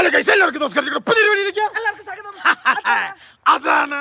Hello guys എല്ലാവർക്കും നമസ്കാരം പുതിയ വീഡിയോയിലേക്ക് എല്ലാവർക്കും സ്വാഗതം അതാണ്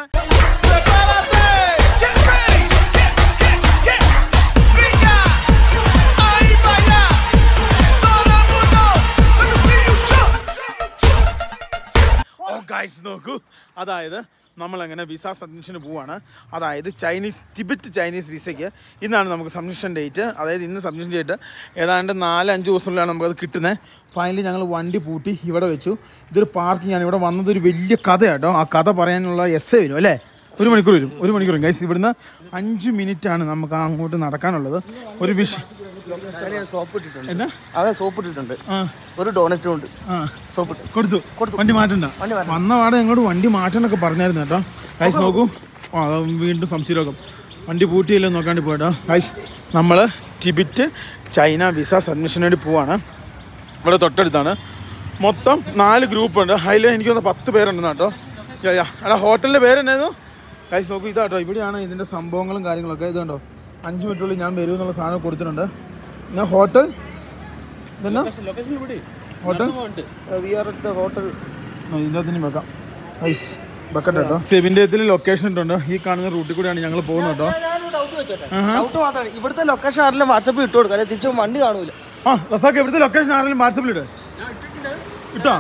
ഓ ഗൈസ് നോക്കൂ അതായത് നമ്മളങ്ങനെ വിസ സബ്മിഷന് പോവാണ് അതായത് ചൈനീസ് ടിബറ്റ് ചൈനീസ് വിസയ്ക്ക് ഇന്നാണ് നമുക്ക് സബ്മിഷൻ ഡേറ്റ് അതായത് ഇന്ന് സബ്മിഷൻ ഡേറ്റ് ഏതാണ്ട് നാല് അഞ്ച് ദിവസത്തിലാണ് നമുക്കത് കിട്ടുന്നത് ഫൈനലി ഞങ്ങൾ വണ്ടി പൂട്ടി ഇവിടെ വെച്ചു ഇതൊരു പാർക്കിംഗ് ആണ് ഇവിടെ വന്നത് ഒരു വലിയ കഥയാട്ടോ ആ കഥ പറയാനുള്ള എസ് വരും അല്ലേ ഒരു മണിക്കൂർ വരും ഒരു മണിക്കൂർ വരും ഗൈസ് ഇവിടുന്ന് അഞ്ച് മിനിറ്റ് ആണ് നമുക്ക് അങ്ങോട്ട് നടക്കാനുള്ളത് ഒരു വിഷയം സോപ്പ് ഇട്ടിട്ടുണ്ട് എന്നാ അവൻ സോപ്പ് ഇട്ടിട്ടുണ്ട് ആ ഒരു ഡോണറ്റും ഉണ്ട് ആ സോപ്പ് ഇട്ട് കൊടുത്തു കൊടുത്തു. വണ്ടി മാറ്റണ്ട വണ്ടി മാറ്റണ്ട. വന്ന പാടെ ഞങ്ങളോട് വണ്ടി മാറ്റാനൊക്കെ പറഞ്ഞായിരുന്നു കേട്ടോ ഗൈസ് നോക്കൂ ആ അത് വീണ്ടും സംശയരോഗം വണ്ടി പൂട്ടിയില്ല നോക്കാണ്ട് പോയിട്ടോ ഗൈസ് നമ്മൾ ടിബറ്റ് ചൈന വിസ സബ്മിഷന് വേണ്ടി പോവാണ് ഇവിടെ തൊട്ടടുത്താണ് മൊത്തം നാല് ഗ്രൂപ്പ് ഉണ്ട് അതിൽ എനിക്ക് തോന്നുന്നു പത്ത് പേരുണ്ടെന്ന് കേട്ടോ യാ, യാ. എടാ ഹോട്ടലിൻ്റെ പേരെന്നായിരുന്നു ഗൈസ് നോക്കൂ ഇതാട്ടോ ഇവിടെയാണ് ഇതിൻ്റെ സംഭവങ്ങളും കാര്യങ്ങളൊക്കെ ഇതുണ്ടോ അഞ്ച് മിനിറ്റുള്ളിൽ ഞാൻ വരും എന്നുള്ള സാധനം കൊടുത്തിട്ടുണ്ട് ഞാൻ ഹോട്ടൽ ഇതെന്നാ hotel we are at the hotel ഇതിൻ്റെ അകത്തിന് വെക്കാം ഐസ് ബക്കറ്റ് കേട്ടോ സെബിൻ്റെ ഇതിൽ ലൊക്കേഷൻ ഇട്ടുണ്ട് ഈ കാണുന്ന റൂട്ടിൽ കൂടെയാണ് ഞങ്ങൾ പോകുന്നത് കേട്ടോ ഡൗട്ട് വെച്ചോട്ടെ ഡൗട്ട് മാത്രമാണ് ഇവിടുത്തെ ലൊക്കേഷൻ ആരെങ്കിലും വാട്സപ്പിൽ ഇട്ട് കൊടുക്കുക അല്ലെങ്കിൽ തിരിച്ചു വണ്ടി കാണൂല ആ റസാക്ക് എവിടുത്തെ ലൊക്കേഷൻ ആരെങ്കിലും വാട്സപ്പിൽ ഇട് ഇട്ടോ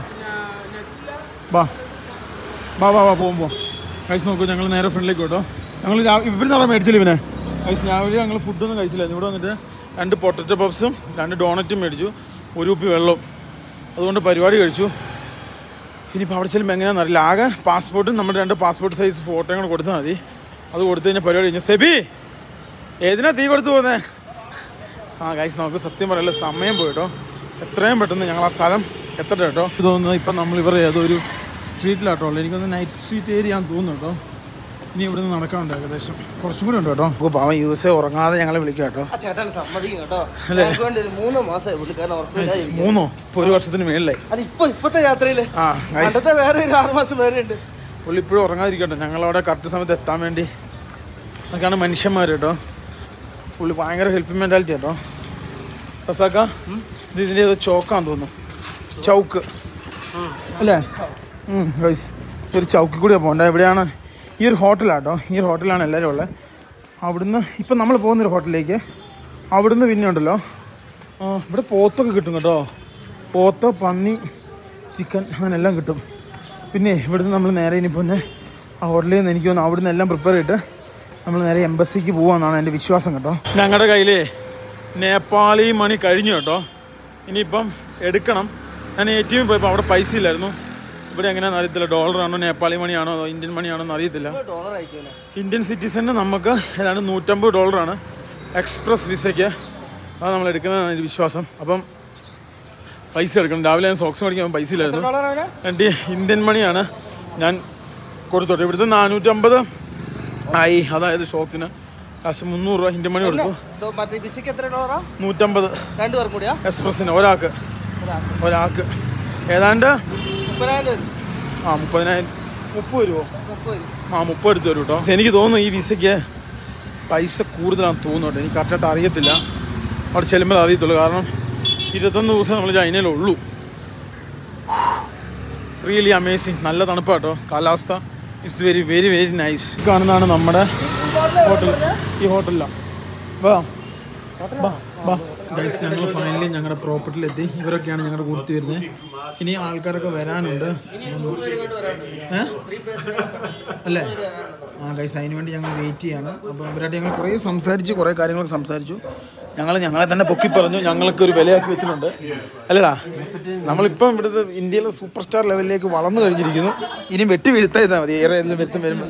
വാ വാ വാ വാ പോകുമ്പോ കഴിച്ച് നോക്കൂ ഞങ്ങൾ നേരെ ഫ്രണ്ടിലേക്ക് കേട്ടോ ഞങ്ങൾ ഇവിടുന്ന് അവിടെ മേടിച്ചില്ല ഇവനെ കഴിച്ച് രാവിലെ ഞങ്ങൾ ഫുഡൊന്നും കഴിച്ചില്ല ഇവിടെ വന്നിട്ട് രണ്ട് പൊട്ടറ്റോ പപ്സും രണ്ട് ഡോണറ്റും മേടിച്ചു ഒരു കുപ്പി വെള്ളവും അതുകൊണ്ട് പരിപാടി കഴിച്ചു ഇനിയിപ്പോൾ അവിടെ ചെല്ലുമ്പോൾ എങ്ങനെയാണെന്ന് അറിയില്ല ആകെ പാസ്പോർട്ടും നമ്മുടെ രണ്ട് പാസ്പോർട്ട് സൈസ് ഫോട്ടോയും കൂടെ കൊടുത്താൽ മതി അത് കൊടുത്തു കഴിഞ്ഞാൽ പരിപാടി കഴിഞ്ഞു സെബി ഏതിനാ തീ കൊടുത്തു പോകുന്നേ ആ ഗൈസ് നമുക്ക് സത്യം പറയല്ല സമയം പോയിട്ടോ എത്രയും പെട്ടെന്ന് ഞങ്ങൾ ആ സ്ഥലം എത്തട്ടെ കേട്ടോ ഇത് തോന്നുന്നത് ഇപ്പം നമ്മൾ ഇവർ ഏതൊരു സ്ട്രീറ്റിലാട്ടോ ഉള്ളത് എനിക്കൊന്ന് നൈറ്റ് സ്ട്രീറ്റ് ഏരിയ ആണെന്ന് തോന്നുന്നു കേട്ടോ ഇനി ഇവിടെ നിന്ന് നടക്കാനുണ്ട് ഏകദേശം കുറച്ചും കൂടി ഉണ്ട് കേട്ടോ നമുക്ക് പാവം യു എസ് എ ഉറങ്ങാതെ ഞങ്ങളെ വിളിക്കാം കേട്ടോ ആ ചേട്ടൻ സമ്മതിക്കും കേട്ടോ ഞങ്ങൾക്ക് വേണ്ടി ഒരു മൂന്ന് മാസം പുള്ളിക്കാരൻ ഉറപ്പില്ല മൂന്നോ ഇപ്പോൾ ഒരു വർഷത്തിന് മേളിലായി അത് ഇപ്പൊ ഇപ്പത്തെ യാത്രയില് ആ ഗൈസ് പണ്ടത്തെ വേറെ ഒരു ആറ് മാസം വേറെ ഉണ്ട് പുള്ളി ഇപ്പോഴും ഉറങ്ങാതിരിക്കട്ടെ ഞങ്ങളവിടെ കറക്റ്റ് സമയത്ത് എത്താൻ വേണ്ടി അതൊക്കെയാണ് മനുഷ്യന്മാർ കേട്ടോ പുള്ളി ഭയങ്കര ഹെൽപ്പിംഗ് മെൻറ്റാലിറ്റി കേട്ടോ റസാക്ക ഇത് ഇതിൻ്റെ ഏതോ ചോക്കാന്ന് തോന്നുന്നു ചൗക്ക് അല്ലേ ഗൈസ് ഈ ഒരു ചൗക്കിൽ കൂടിയാണ് പോകേണ്ടത് എവിടെയാണ് ഈ ഒരു ഹോട്ടലാട്ടോ ഈ ഒരു ഹോട്ടലാണ് എല്ലാവരും ഉള്ളത് അവിടുന്ന് ഇപ്പം നമ്മൾ പോകുന്നൊരു ഹോട്ടലിലേക്ക് അവിടുന്ന് പിന്നെ ഉണ്ടല്ലോ ആ, ഇവിടെ പോത്തൊക്കെ കിട്ടും കേട്ടോ പോത്ത് പന്നി ചിക്കൻ അങ്ങനെ എല്ലാം കിട്ടും പിന്നെ ഇവിടുന്ന് നമ്മൾ നേരെ ഇനി പിന്നെ ആ ഹോട്ടലിൽ നിന്ന് എനിക്ക് തോന്നുന്നു അവിടുന്ന് എല്ലാം പ്രിപ്പയർ ചെയ്തിട്ട് നമ്മൾ നേരെ എംബസിക്ക് പോകാമെന്നാണ് എൻ്റെ വിശ്വാസം കേട്ടോ ഞങ്ങളുടെ കയ്യിൽ നേപ്പാളി മണി കഴിഞ്ഞു കേട്ടോ ഇനിയിപ്പം എടുക്കണം ഞാൻ എ ടി എമ്മിൽ പോയപ്പോൾ അവിടെ പൈസ ഇല്ലായിരുന്നു ഇവിടെ എങ്ങനെയാണെന്ന് അറിയത്തില്ല ഡോളറാണോ നേപ്പാളി മണിയാണോ അതോ ഇന്ത്യൻ മണിയാണോ എന്ന് അറിയത്തില്ല ഡോളർ അയക്കൂല ഇന്ത്യൻ സിറ്റിസന് നമുക്ക് ഏതാണ്ട് നൂറ്റമ്പത് ഡോളറാണ് എക്സ്പ്രസ് വിസയ്ക്ക് അത് നമ്മൾ എടുക്കുന്നതാണ് എൻ്റെ വിശ്വാസം അപ്പം പൈസ എടുക്കണം രാവിലെ ഞാൻ സോക്സ് മേടിക്കാൻ പൈസ ഇല്ലായിരുന്നു ഡോളർ അവന് എൻ്റെ ഇന്ത്യൻ മണിയാണ് ഞാൻ കൊടുത്തോട്ടെ ഇവിടുത്തെ നാനൂറ്റമ്പത് ആയി അതായത് ഷോക്സിന് കാശ് മുന്നൂറ് രൂപ ഇന്ത്യൻ മണി കൊടുത്തു ഡോ- മറ്റേ വിസയ്ക്ക് എത്ര ഡോളറാ നൂറ്റമ്പത് രണ്ടു പേർ കൂടിയാ എക്സ്പ്രസ്സിന് ഒരാൾക്ക് ഒരാൾക്ക് ഏതാണ്ട് മുപ്പതിനായിരം വരും ആ മുപ്പതിനായിരം മുപ്പത് രൂപ മുപ്പത് വരും ആ മുപ്പത് എടുത്ത് തരും കേട്ടോ എനിക്ക് തോന്നുന്നു ഈ വിസയ്ക്ക് പൈസ കൂടുതലാണെന്ന് തോന്നുന്നു കേട്ടോ എനിക്ക് കറക്റ്റായിട്ട് അറിയത്തില്ല അവിടെ ചെല്ലുമ്പോൾ അറിയത്തുള്ളൂ കാരണം ഇരുപത്തൊന്ന് ദിവസം നമ്മൾ ചൈനയിലുള്ളൂ റിയലി അമേസിങ് നല്ല തണുപ്പാണ് കേട്ടോ കാലാവസ്ഥ it's very very very nice കാണുന്നതാണ് നമ്മുടെ ഹോട്ടൽ ഈ ഹോട്ടലിലാണ് വാ വാ വാ ഗൈസ് ഞങ്ങൾ ഫൈനലി ഞങ്ങളുടെ പ്രോപ്പർട്ടിയിലെത്തി ഇവരൊക്കെയാണ് ഞങ്ങളുടെ കൂട്ടത്തിൽ വരുന്നത് ഇനി ആൾക്കാരൊക്കെ വരാനുണ്ട് ഏ? അല്ലേ ആ ഗൈസ് അതിന് വേണ്ടി ഞങ്ങൾ വെയിറ്റ് ചെയ്യാണ് അപ്പോൾ ഇവരായിട്ട് ഞങ്ങൾ കുറേ സംസാരിച്ചു കുറേ കാര്യങ്ങളൊക്കെ സംസാരിച്ചു ഞങ്ങൾ ഞങ്ങളെ തന്നെ പൊക്കി പറഞ്ഞു ഞങ്ങൾക്ക് ഒരു വിലയാക്കി വെച്ചിട്ടുണ്ട് അല്ലടാ നമ്മളിപ്പം ഇവിടുത്തെ ഇന്ത്യയിലെ സൂപ്പർ സ്റ്റാർ ലെവലിലേക്ക് വളർന്നു കഴിഞ്ഞിരിക്കുന്നു ഇനി വെട്ടി വീഴ്ത്താ ചെയ്താൽ മതി ഏറെ ഏതെങ്കിലും വ്യക്തം വരുമ്പോൾ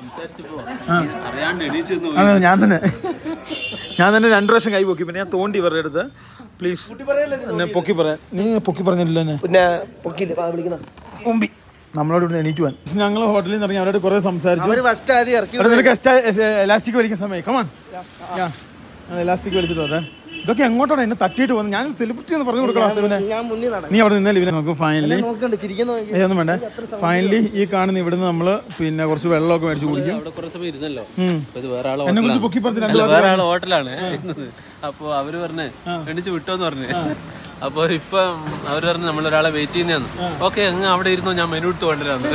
അതെ ഞാൻ തന്നെ ഞാൻ തന്നെ രണ്ടു പ്രാവശ്യം കൈ പൊക്കി പിന്നെ ഞാൻ തോണ്ടി ഇവരുടെ അടുത്ത് പ്ലീസ് എന്നെ പൊക്കി പറയാൻ നീ പൊക്കി പറഞ്ഞില്ല എന്നെ പിന്നെ പൊക്കിയില്ല വിളിക്കുന്ന മുമ്പി നമ്മളോട് ഇവിടുന്ന് എണീറ്റ് പോവാൻ ഞങ്ങൾ ഹോട്ടലിൽ നിന്ന് ഇറങ്ങി അവരോട് കുറേ സംസാരിച്ചു അവര് ഫസ്റ്റ് ആദ്യം ഇറക്കി എടാ നിനക്ക് എലാസ്റ്റിക് വലിക്കുന്ന സമയം കമാൺ ഞാൻ എലാസ്റ്റിക് വലിച്ചിട്ട് വന്നേ ഇതൊക്കെ എങ്ങോട്ടാണ് എന്നെ തട്ടിയിട്ട് പോകുന്നത് ഞാൻ സെലിബ്രിറ്റി എന്ന് പറഞ്ഞു കൊടുക്കണം ഇവനെ ഞാൻ മുന്നിൽ നടക്കും നീ അവിടെ നിന്നല്ലേ ഇവനെ നോക്കും ഫൈനലി നോക്കണ്ട് ചിരിക്കുന്ന നോക്കി. ഏതൊന്നും വേണ്ട ഫൈനലി ഈ കാണുന്ന ഇവിടുന്ന് നമ്മൾ പിന്നെ കുറച്ച് വെള്ളമൊക്കെ മേടിച്ച് കുടിക്കും അവിടെ കുറെ സമയം ഇരുന്നല്ലോ ഉം. അപ്പൊ ഇത് വേറെ ആളെ എന്നെ കുറിച്ച് ഹോട്ടലാണ്. പൊക്കി പറഞ്ഞ് രണ്ട് അല്ല, വാക്ക് വേറെ ആളെ ഹോട്ടലാണ് ഇരുന്നത്. അപ്പൊ അവര് പറഞ്ഞേ എണിച്ച് വിട്ടോന്ന് പറഞ്ഞേ അപ്പൊ ഇപ്പൊ അവർ പറഞ്ഞു നമ്മൾ ഒരാളെ വെയിറ്റ് ചെയ്യുന്നതാണ് ഓക്കെ അങ്ങ് അവിടെ ഇരുന്നോ ഞാൻ മെനു എടുത്ത് കൊണ്ടുവരാന്ന്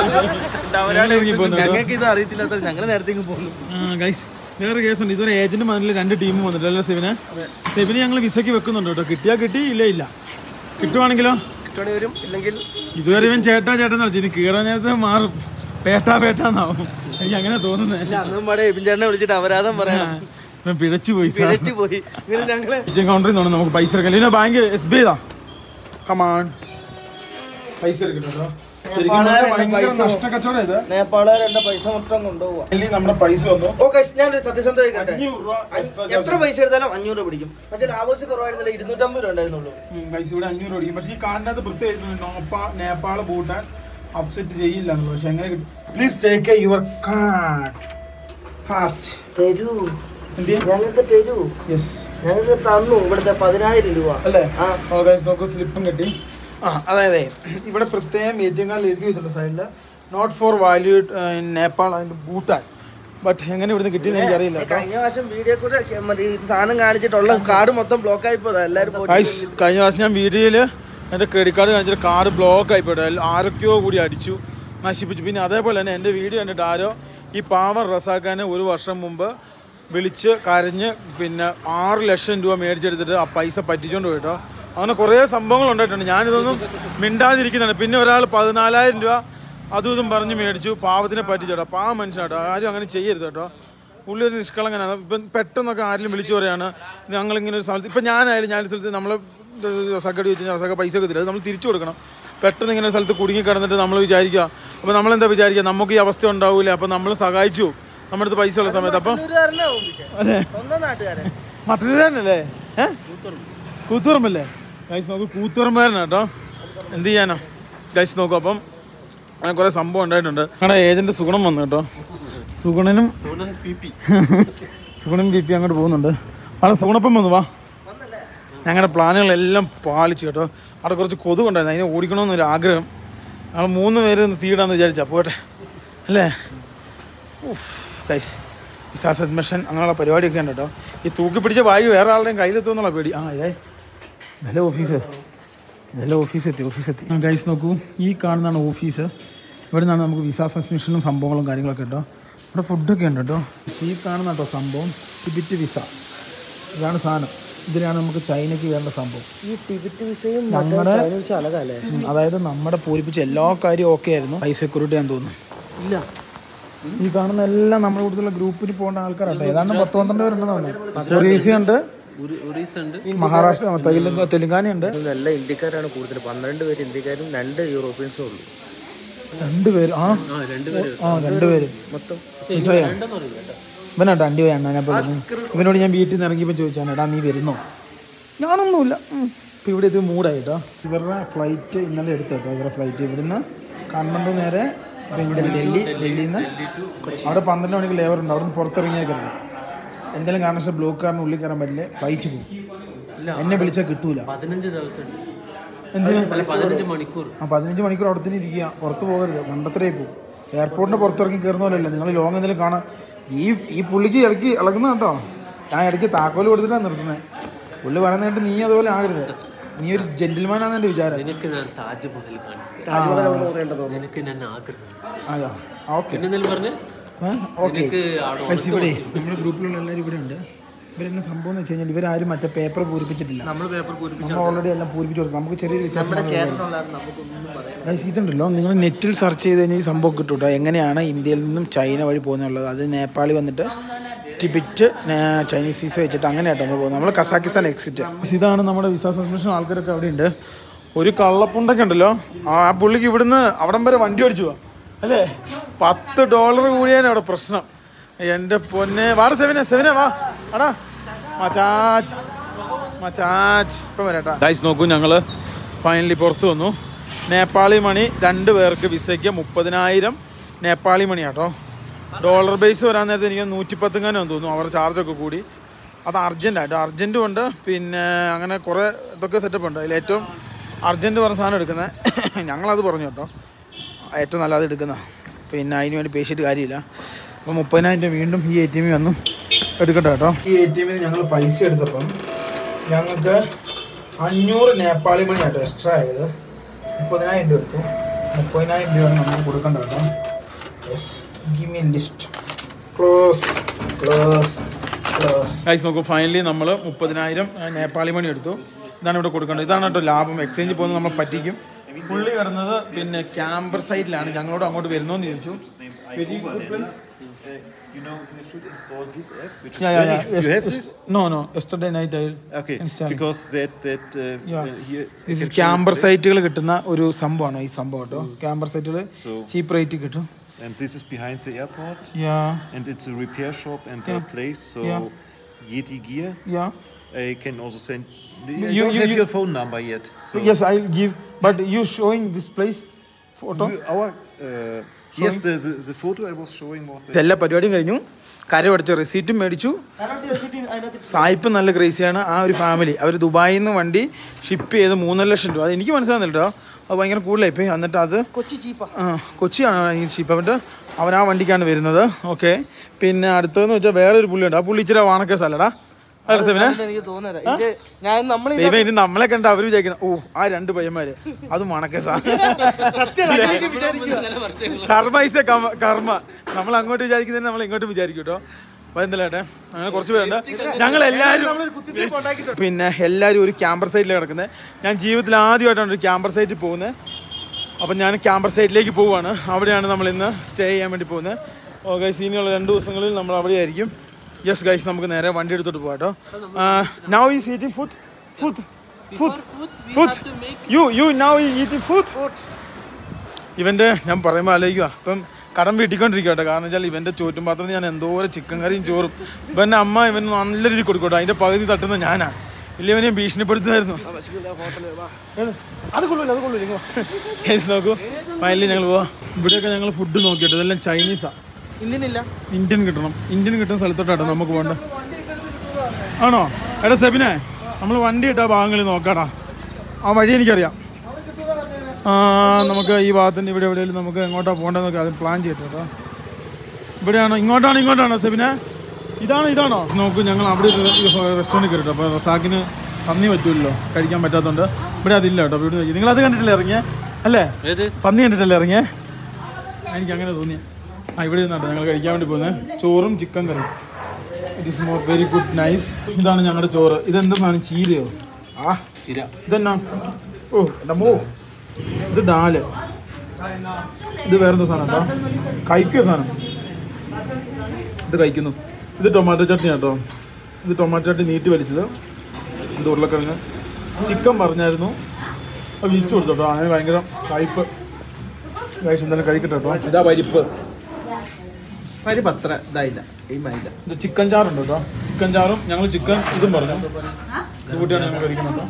ഞങ്ങൾക്ക് ഇത് അറിയത്തില്ലാത്ത ഞങ്ങൾ നേരത്തെ ഇങ്ങ് പോകുന്നു ഗൈസ് വേറെ കേസുണ്ട് ഇതുവരെ ഏജന്റ് വന്നില്ല രണ്ട് ടീമും വന്നിട്ട് അല്ലേ സെവിനെ സെവിന് ഞങ്ങൾ വിസയ്ക്ക് വെക്കുന്നുണ്ട് കേട്ടോ കിട്ടിയാൽ കിട്ടി ഇല്ല ഇല്ല കിട്ടുവാണെങ്കിലോ കിട്ടുവാണെങ്കിൽ വരും ഇല്ലെങ്കിൽ ഇതുവരെ ഇവൻ ചേട്ടാ ചേട്ടാ എന്ന് ഇനി കീറാൻ നേരത്തെ മാറും പേട്ടാ പേട്ടാന്നാവും എനിക്ക് അങ്ങനെ തോന്നുന്നത് അന്നും പാടെ എബിൻചാറിനെ വിളിച്ചിട്ട് അപരാധം പറയാം ഇവൻ പിഴച്ചു പോയി സാർ പിഴച്ചു പോയി ഇങ്ങനെ ഞങ്ങള് ഏജന്റ് കൗണ്ടറിൽ നിന്നാണ് നമുക്ക് പൈസ എടുക്കാം ഇല്ല ബാങ്ക് എസ് ബി ഐതാ കമാൺ പൈസ എടുക്കട്ടോ ശരിക്കും പറഞ്ഞാൽ ഭയങ്കര നഷ്ടക്കച്ചവടം ഇത് നേപ്പാളുകാർ എന്റെ പൈസ മൊത്തം കൊണ്ടുപോവാ അല്ലെങ്കിൽ നമ്മുടെ പൈസ വന്നു ഓ കൈസ് ഞാൻ സത്യസന്ധത കേട്ടെ അഞ്ഞൂറ് രൂപ extra എത്ര പൈസ എടുത്താലും അഞ്ഞൂറ് രൂപ പിടിക്കും പക്ഷെ ആവശ്യം കുറവായിരുന്നില്ല ഇരുന്നൂറ്റമ്പത് രൂപ ഉണ്ടായിരുന്നുള്ളൂ ഉം, പൈസ ഇവിടെ അഞ്ഞൂറ് ഓടിക്കും പക്ഷേ ഈ കാർഡിനകത്ത് പ്രത്യേകിച്ച് നോപ്പാ നേപ്പാൾ ഭൂട്ടാൻ അപ്സെറ്റ് ചെയ്യില്ല എന്നുള്ളത് പക്ഷെ എങ്ങനെ കിട്ടും please take your card fast തരൂ എന്തിയാ ഞങ്ങൾക്ക് തരൂ യെസ് ഞങ്ങൾക്ക് തന്നു ഇവിടുത്തെ പതിനായിരം രൂപ അല്ലേ ആ. ഓ ഗൈസ് നോക്കൂ സ്ലിപ്പും കിട്ടി ആ അതായത് ഇവിടെ പ്രത്യേകം എ ടി എം കാർഡിൽ എഴുതി വെച്ചിട്ടുണ്ട് സൈഡിൽ not for value in Nepal and Bhutan but എങ്ങനെ ഇവിടുന്ന് കിട്ടിയെന്ന് എനിക്കറിയില്ല കേട്ടോ. കഴിഞ്ഞ പ്രാവശ്യം വീഡിയോ കൂടെ കെ- മറ്റേ ഇത് സാധനം കാണിച്ചിട്ടുള്ള കാർഡ് മൊത്തം ബ്ലോക്ക് ആയി പോയതാ എല്ലാരും പോയിട്ട് ഗൈസ് കഴിഞ്ഞ പ്രാവശ്യം ഞാൻ വീഡിയോയിൽ എൻ്റെ ക്രെഡിറ്റ് കാർഡ് കാണിച്ചിട്ട് കാർഡ് ബ്ലോക്ക് ആയിപ്പോട്ടെ ആരൊക്കെയോ കൂടി അടിച്ചു നശിപ്പിച്ചു പിന്നെ അതേപോലെ തന്നെ എൻ്റെ വീഡിയോ കണ്ടിട്ട് ആരോ ഈ പാവം റസാഖാനെ ഒരു വർഷം മുമ്പ് വിളിച്ച് കരഞ്ഞ് പിന്നെ ആറ് ലക്ഷം രൂപ മേടിച്ചെടുത്തിട്ട് ആ പൈസ പറ്റിച്ചുകൊണ്ട് പോയിട്ടോ അങ്ങനെ കുറേ സംഭവങ്ങൾ ഉണ്ടായിട്ടുണ്ട് ഞാനിതൊന്നും മിണ്ടാതിരിക്കുന്നുണ്ട് പിന്നെ ഒരാൾ പതിനാലായിരം രൂപ അതും ഇതും പറഞ്ഞ് മേടിച്ചു പാവത്തിനെ പറ്റിച്ചേട്ടോ പാവം മനുഷ്യനാട്ടോ ആരും അങ്ങനെ ചെയ്യരുത് കേട്ടോ പുള്ളി ഒരു നിഷ്കളങ്കനാണ് ഇപ്പം പെട്ടെന്നൊക്കെ ആരെങ്കിലും വിളിച്ചു പറയാണ് ഞങ്ങളിങ്ങനെ ഒരു സ്ഥലത്ത് ഇപ്പം ഞാനായാലും ഞാൻ ഒരു സ്ഥലത്ത് നമ്മൾ സക്കടി വെച്ച് കഴിഞ്ഞാൽ സക്ക പൈസ ഒക്കെ തരും അത് നമ്മൾ തിരിച്ചു കൊടുക്കണം പെട്ടെന്ന് ഇങ്ങനെ ഒരു സ്ഥലത്ത് കുടുങ്ങി കിടന്നിട്ട് നമ്മൾ വിചാരിക്കുക അപ്പോൾ നമ്മളെന്താ വിചാരിക്കുക നമുക്ക് ഈ അവസ്ഥ ഉണ്ടാവില്ല അപ്പോൾ നമ്മൾ സഹായിച്ചു നമ്മുടെ അടുത്ത് പൈസ ഉള്ള സമയത്ത് അപ്പം കണ്ണൂരുകാരനെ ഓടിച്ചേ. സ്വന്തം നാട്ടുകാരൻ മറ്റൊരുകാരനല്ലേ ഏ കൂത്തുറമ്പല്ലേ ഗൈസ് നോക്കൂ കൂത്തുറമ്പുകാരനാണ് കേട്ടോ എന്ത് ചെയ്യാനാ ഗൈസ് നോക്കൂ അപ്പം അങ്ങനെ കുറേ സംഭവം ഉണ്ടായിട്ടുണ്ട് ഞങ്ങളുടെ ഏജന്റ് സുഗുണം വന്നു കേട്ടോ സുഗുണനും സോനൻ P P Sugunan B P അങ്ങോട്ട് പോകുന്നുണ്ട് അവിടെ സുഗുണപ്പം വന്നു വാ ഞങ്ങളുടെ പ്ലാനുകളെല്ലാം പാലിച്ചു കേട്ടോ അവിടെ കുറച്ച് കൊതുകുണ്ടായിരുന്നു അതിനെ ഓടിക്കണമെന്നൊരു ആഗ്രഹം ഞങ്ങൾ മൂന്ന് പേര് ഒന്ന് തീയിടാന്ന് വിചാരിച്ചാ പോട്ടെ അല്ലേ ഉഫ് കൈസ് വിസാ സബ്മിഷൻ അങ്ങനെയുള്ള പരിപാടിയൊക്കെ ഉണ്ട് കേട്ടോ ഈ തൂക്കി പിടിച്ച വായു വേറെ ആളുടെയും കയ്യിലെത്തുമെന്നുള്ള പേടി ആ ഇതേ ഇതല്ലേ ഓഫീസ് ഇതല്ലേ ഓഫീസ് എത്തി ഓഫീസ് എത്തി ഗൈസ് നോക്കൂ ഈ കാണുന്നതാണ് ഓഫീസ് ഇവിടെ നിന്നാണ് നമുക്ക് വിസാ സബ്മിഷനും സംഭവങ്ങളും കാര്യങ്ങളൊക്കെ കേട്ടോ ഇവിടെ ഫുഡൊക്കെ ഉണ്ട് കേട്ടോ ഈ കാണുന്ന കേട്ടോ സംഭവം ടിബിറ്റ് വിസ ഇതാണ് സാധനം ഇതിലാണ് നമുക്ക് ചൈനയ്ക്ക് വേണ്ട സംഭവം ഈ ടിക്കറ്റ് വിസയും ഞങ്ങളുടെ അലകല്ലേ ഉം, അതായത് നമ്മുടെ പൂരിപ്പിച്ച എല്ലാ കാര്യവും ഓക്കെ ആയിരുന്നു ഹൈ സെക്യൂരിറ്റി ഞാൻ തോന്നുന്നു ഇല്ല ഈ കാണുന്ന എല്ലാം നമ്മുടെ കൂടുതലുള്ള ഗ്രൂപ്പിൽ പോകേണ്ട ആൾക്കാരാട്ടോ ഏതാണ്ട് പത്ത് പന്ത്രണ്ട് പേരുണ്ടെന്ന് തോന്നുന്നു ഒറീസ ഉണ്ട് ഒറീസ ഉണ്ട് മഹാരാഷ്ട്ര തെലുങ്ക തെലുങ്കാന ഉണ്ട് നല്ല ഇന്ത്യക്കാരാണ് കൂടുതൽ പന്ത്രണ്ട് പേര് ഇന്ത്യക്കാരും രണ്ട് യൂറോപ്യൻസും ഉള്ളൂ രണ്ടുപേര് ആ ആ രണ്ടുപേര് ആ രണ്ടുപേര് മൊത്തം രണ്ടെന്ന് അറിയില്ല കേട്ടോ ഇവനാട്ടോ അണ്ടി പോയി അണ്ണാനെ പോലെ ഇവനോട് ഞാൻ വീട്ടിൽ നിന്ന് ഇറങ്ങിയപ്പോൾ ചോദിച്ചാണ് എടാ നീ വരുന്നോ ഞാനൊന്നുമില്ല ഉം. ഇപ്പൊ ഇവിടെ ഇത് മൂടായിട്ടോ ഇവരുടെ ഫ്ലൈറ്റ് ഇന്നലെ എടുത്തു കേട്ടോ ഇവരുടെ ഫ്ലൈറ്റ് ഇവിടുന്ന് കാഠ്മണ്ഡു നേരെ പിന്നെ ഡൽഹി ഡൽഹിയിൽ നിന്ന് അവിടെ പന്ത്രണ്ട് മണിക്ക് ലേബർ ഉണ്ട് അവിടെ നിന്ന് പുറത്തിറങ്ങിയേക്കരുത് എന്തെങ്കിലും കാരണവശാൽ ബ്ലോക്ക് കാരണം ഉള്ളിൽ കയറാൻ പറ്റില്ല ഫ്ലൈറ്റ് പോകും എന്നെ വിളിച്ചാൽ കിട്ടൂല പതിനഞ്ച് ദിവസം ഉണ്ട് എന്തിനാ അല്ല പതിനഞ്ച് മണിക്കൂർ ആ പതിനഞ്ച് മണിക്കൂർ അവിടെ തന്നെ ഇരിക്കുക പുറത്ത് പോകരുത് മണ്ടത്തരയിൽ പോകും എയർപോർട്ടിൻ്റെ പുറത്തിറങ്ങി കയറുന്ന പോലെയല്ല നിങ്ങൾ ലോങ് എന്തെങ്കിലും കാണാൻ ഈ ഈ പുള്ളിക്ക് ഇടയ്ക്ക് ഇളകുന്ന കേട്ടോ ഞാൻ ഇടയ്ക്ക് താക്കോല് കൊടുത്തിട്ടാണ് നിർത്തുന്നത് പുള്ളി പറയുന്ന കേട്ട് നീ അതുപോലെ ആകരുത് നീ ഒരു ജെന്റിൽമാനാണ് എൻ്റെ വിചാരം നിനക്ക് ഞാൻ താജ്മഹൽ കാണിച്ചു നിനക്ക് ഞാൻ ആഗ്ര കാണിച്ചു അതാ ഓക്കെ പിന്നെ എന്തെങ്കിലും പറഞ്ഞ് ഓക്കെ നിനക്ക് അവിടെ പൈസ ഇവിടെ നമ്മുടെ ഗ്രൂപ്പിലുള്ള എല്ലാവരും ഇവിടെ ഉണ്ട് ഇവരെന്നെ സംഭവം എന്ന് വെച്ച് കഴിഞ്ഞാൽ ഇവരാരും മറ്റേ പേപ്പർ പൂരിപ്പിച്ചിട്ടില്ല നമ്മൾ പേപ്പർ പൂരിപ്പിച്ചു നമ്മൾ ഓൾറെഡി എല്ലാം പൂരിപ്പിച്ചു കൊടുത്തു നമുക്ക് ചെറിയൊരു വ്യത്യാസം നമ്മുടെ ചേട്ടനുള്ളതാണ് നമുക്കൊന്നും പറയാം ഗൈസ് ഇതുണ്ടല്ലോ നിങ്ങൾ നെറ്റിൽ സെർച്ച് ചെയ്ത് കഴിഞ്ഞാൽ ഈ സംഭവം കിട്ടും കേട്ടോ എങ്ങനെയാണ് ഇന്ത്യയിൽ നിന്നും ചൈന വഴി പോകുന്നുള്ളത് അത് നേപ്പാളി വന്നിട്ട് ടിബറ്റ് നേ- ചൈനീസ് വിസ വെച്ചിട്ട് അങ്ങനെയാട്ടോ നമ്മൾ പോകുന്നത് നമ്മൾ കസാക്കിസ്ഥാൻ എക്സിറ്റ് ഇതാണ് നമ്മുടെ വിസ സബ്മിഷൻ ആൾക്കാരൊക്കെ അവിടെ ഉണ്ട് ഒരു കള്ളപ്പുണ്ടൊക്കെ ഉണ്ടല്ലോ ആ പുള്ളിക്ക് ഇവിടുന്ന് അവിടം വരെ വണ്ടി ഓടിച്ചു പോവാം അല്ലേ പത്ത് ഡോളർ കൂടിയാണ് അവിടെ പ്രശ്നം എൻ്റെ പൊന്നെ വാടാ സെവനെ സെവനെ വാ അടാ മച്ചാച്ച് മച്ചാച്ച് ഇപ്പം വരാട്ടാ ഗൈസ് നോക്കൂ ഞങ്ങൾ ഫൈനലി പുറത്ത് വന്നു നേപ്പാളി മണി രണ്ട് പേർക്ക് വിസയ്ക്ക് മുപ്പതിനായിരം നേപ്പാളി മണിയാട്ടോ ഡോളർ ബേസ് വരാൻ നേരത്തെ എനിക്ക് നൂറ്റിപ്പത്തുങ്ങാനും തോന്നുന്നു അവരുടെ ചാർജൊക്കെ കൂടി അത് അർജൻറ്റായിട്ട് അർജൻറ്റും ഉണ്ട് പിന്നെ അങ്ങനെ കുറേ ഇതൊക്കെ സെറ്റപ്പ് ഉണ്ട് അതിൽ ഏറ്റവും അർജൻറ്റ് പറഞ്ഞ സാധനം എടുക്കുന്നത് ഞങ്ങളത് പറഞ്ഞു കേട്ടോ ഏറ്റവും നല്ലത് എടുക്കുന്ന പിന്നെ അതിന് വേണ്ടി പേശിയിട്ട് കാര്യമില്ല അപ്പോൾ മുപ്പതിനായിരം രൂപ വീണ്ടും ഈ എ ടി എമ്മിൽ വന്നു എടുക്കട്ടെ കേട്ടോ ഈ എ ടി എമ്മിൽ ഞങ്ങൾ പൈസ എടുത്തപ്പം ഞങ്ങൾക്ക് അഞ്ഞൂറ് നേപ്പാളി മണി ആട്ടോ എക്സ്ട്രാ ആയത് മുപ്പതിനായിരം രൂപ എടുത്തു മുപ്പതിനായിരം രൂപയാണ് നമ്മൾ കൊടുക്കേണ്ട കേട്ടോ yes give me list close close close guys നോക്കൂ ഫൈനലി നമ്മൾ മുപ്പതിനായിരം നേപ്പാളി മണി എടുത്തു ഇതാണ് ഇവിടെ കൊടുക്കേണ്ടത് ഇതാണ് കേട്ടോ ലാഭം എക്സ്ചേഞ്ച് പോകുന്നത് നമ്മൾ പറ്റിക്കും പുള്ളി കിടന്നത് പിന്നെ ക്യാമ്പർ സൈറ്റിലാണ് ഞങ്ങളോട് അങ്ങോട്ട് വരുന്നോന്ന് ചോദിച്ചു very good place You know, you should install this app, which Yeah, is yeah, very, yeah. You Yes, have yes. this? No, no. Yesterday night I Okay, installing. because that that uh, Yeah. uh, here. I this can is show camper you this. സൈറ്റുകൾ കിട്ടുന്ന ഒരു സംഭവമാണ് ഈ സംഭവം കേട്ടോ camper സൈറ്റുകൾ So- cheap rate കിട്ടും And this is behind the airport, yeah and it's a repair shop and a Yeah. place. So Yeah. Yeti Gear. Yeah I can also send. I You- don't you- have you- your phone number yet. So yes I give but you showing this place photo You- our uh, yes, the, the the photo I was showing was the. എല്ലാ പരിപാടിയും കഴിഞ്ഞു കരമടച്ച റെസീറ്റും മേടിച്ചു സായിപ്പ് നല്ല ക്രേസിയാണ് ആ ഒരു family അവർ ദുബായിൽ നിന്ന് വണ്ടി ഷിപ്പ് ചെയ്ത് മൂന്നര ലക്ഷം രൂപ അത് എനിക്ക് മനസ്സിലാകുന്നില്ല കേട്ടോ അത് ഭയങ്കര കൂടുതലായി പോയി എന്നിട്ട് അത് കൊച്ചി ചീപ്പാ ആ കൊച്ചിയാണ് ഈ ഷിപ്പ് എന്നിട്ട് അവൻ ആ വണ്ടിക്കാണ് വരുന്നത് ഓക്കെ പിന്നെ അടുത്തതെന്ന് വെച്ചാൽ വേറൊരു പുള്ളിയുണ്ട് ആ പുള്ളി ഇച്ചിരി വാണക്കേസല്ലടാ അല്ല സെവിനെ എനിക്ക് തോന്നുന്നത് പക്ഷേ ഞാൻ നമ്മൾ ദൈവം ഇനി നമ്മളെ കണ്ട് അവര് വിചാരിക്കുന്ന ഓ ആ രണ്ട് പയ്യന്മാര് അത് മണക്കേസാ കർമ്മ ഇസ് എ കർമ്മ നമ്മൾ അങ്ങോട്ട് വിചാരിക്കുന്നതിന് നമ്മൾ ഇങ്ങോട്ട് വിചാരിക്കും കേട്ടോ വരുന്നില്ലേട്ടെ അങ്ങനെ കുറച്ച് പേരുണ്ട് ഞങ്ങൾ എല്ലാവരും പിന്നെ എല്ലാവരും ഒരു ക്യാമ്പർ സൈറ്റിലാണ് കിടക്കുന്നത് ഞാൻ ജീവിതത്തിൽ ആദ്യമായിട്ടാണ് ഒരു ക്യാമ്പർ സൈറ്റിൽ പോകുന്നത് അപ്പം ഞാൻ ക്യാമ്പർ സൈറ്റിലേക്ക് പോവുകയാണ് അവിടെയാണ് നമ്മൾ ഇന്ന് സ്റ്റേ ചെയ്യാൻ വേണ്ടി പോകുന്നത് ഓ ഗൈസ് ഇനിയുള്ള രണ്ട് ദിവസങ്ങളിൽ നമ്മൾ അവിടെ ആയിരിക്കും യെസ് ഗൈസ് നമുക്ക് നേരെ വണ്ടി എടുത്തോട്ട് പോകാം കേട്ടോ നൗ ഈ eating food food food food you you now ഈ ഈറ്റിംഗ് ഫുഡ് ഇവൻ്റെ ഞാൻ പറയുമ്പോൾ ആലോചിക്കുക ഇപ്പം കടം വീട്ടിക്കൊണ്ടിരിക്കുക കേട്ടോ കാരണം വെച്ചാൽ ഇവൻ്റെ ചോറ്റും പാത്രത്തിൽ ഞാൻ എന്തോരം ചിക്കൻ കറിയും ചോറും ഇവൻ്റെ അമ്മ ഇവന് നല്ല രീതിയിൽ കൊടുക്കട്ടോ അതിൻ്റെ പകുതി തട്ടുന്ന ഞാനാണ് ഇല്ല ഇവനെ ഭീഷണിപ്പെടുത്തുമായിരുന്നു ഏത്? അത് കൊള്ളൂല അത് കൊള്ളൂല കേസ് നോക്കൂ ഫൈനലി ഞങ്ങൾ പോവാ ഇവിടെയൊക്കെ ഞങ്ങൾ ഫുഡ് നോക്കിയിട്ട് ഇതെല്ലാം ചൈനീസാണ് ഇന്ത്യനില്ല ഇന്ത്യൻ കിട്ടണം ഇന്ത്യൻ കിട്ടുന്ന സ്ഥലത്തോട്ടാട്ടോ നമുക്ക് പോകണ്ട ആണോ എടാ സെബിനെ നമ്മൾ വണ്ടി ഇട്ട ഭാഗങ്ങളിൽ നോക്കാടാ ആ വഴി എനിക്കറിയാം ആ നമുക്ക് ഈ ഭാഗത്തിന് ഇവിടെ എവിടെയെങ്കിലും നമുക്ക് എങ്ങോട്ടാ പോകേണ്ടതെന്നൊക്കെ അത് പ്ലാൻ ചെയ്തിട്ട് കേട്ടോ ഇവിടെയാണോ ഇങ്ങോട്ടാണോ ഇങ്ങോട്ടാണോ സെബിനെ ഇതാണോ ഇതാണോ നോക്കൂ ഞങ്ങൾ അവിടെ റെസ്റ്റോറൻറ്റ് കയറിട്ടോ അപ്പോൾ റസാക്കിന് പന്നി പറ്റുമല്ലോ കഴിക്കാൻ പറ്റാത്തതുകൊണ്ട് ഇവിടെ അതില്ല കേട്ടോ ഇവിടെ നിങ്ങളത് കണ്ടിട്ടില്ലേ ഇറങ്ങിയേ അല്ലേ ഏത് പന്നി കണ്ടിട്ടല്ലേ ഇറങ്ങിയേ എനിക്ക് അങ്ങനെ തോന്നി ആ ഇവിടെ ഇരുന്നാട്ടോ ഞങ്ങൾ കഴിക്കാൻ വേണ്ടി പോകുന്നത് ചോറും ചിക്കൻ കറിയും it is more very good nice ഇതാണ് ഞങ്ങളുടെ ചോറ് ഇതെന്താ സാധനം ചീരയോ ആ ചിര ഇതെന്നാ ഓ എൻ്റെ മോ ഇത് ഡാല് ഇത് വേറെന്താ സാധനം കേട്ടോ കഴിക്കുക സാധനം ഇത് കഴിക്കുന്നു ഇത് ടൊമാറ്റോ ചട്നി കേട്ടോ ഇത് ടൊമാറ്റോ ചട്നി നീട്ടി വലിച്ചത് ഇത് ഉരുളക്കിഴങ്ങ് ചിക്കൻ പറഞ്ഞായിരുന്നു അത് വിരിച്ചു കൊടുത്തു കേട്ടോ അതിന് ഭയങ്കര കയ്പ്പ് കഴിച്ച് എന്തായാലും കഴിക്കട്ടെ കേട്ടോ ഇതാ പരിപ്പ് പരിപ്പ് അത്ര ഇതായില്ല എയിമായില്ല ഇത് ചിക്കൻ ചാറുണ്ട് കേട്ടോ ചിക്കൻ ചാറും ഞങ്ങൾ ചിക്കൻ ഇതും പറഞ്ഞു ഇത് കൂട്ടിയാണ് ഞങ്ങൾ കഴിക്കുന്നത്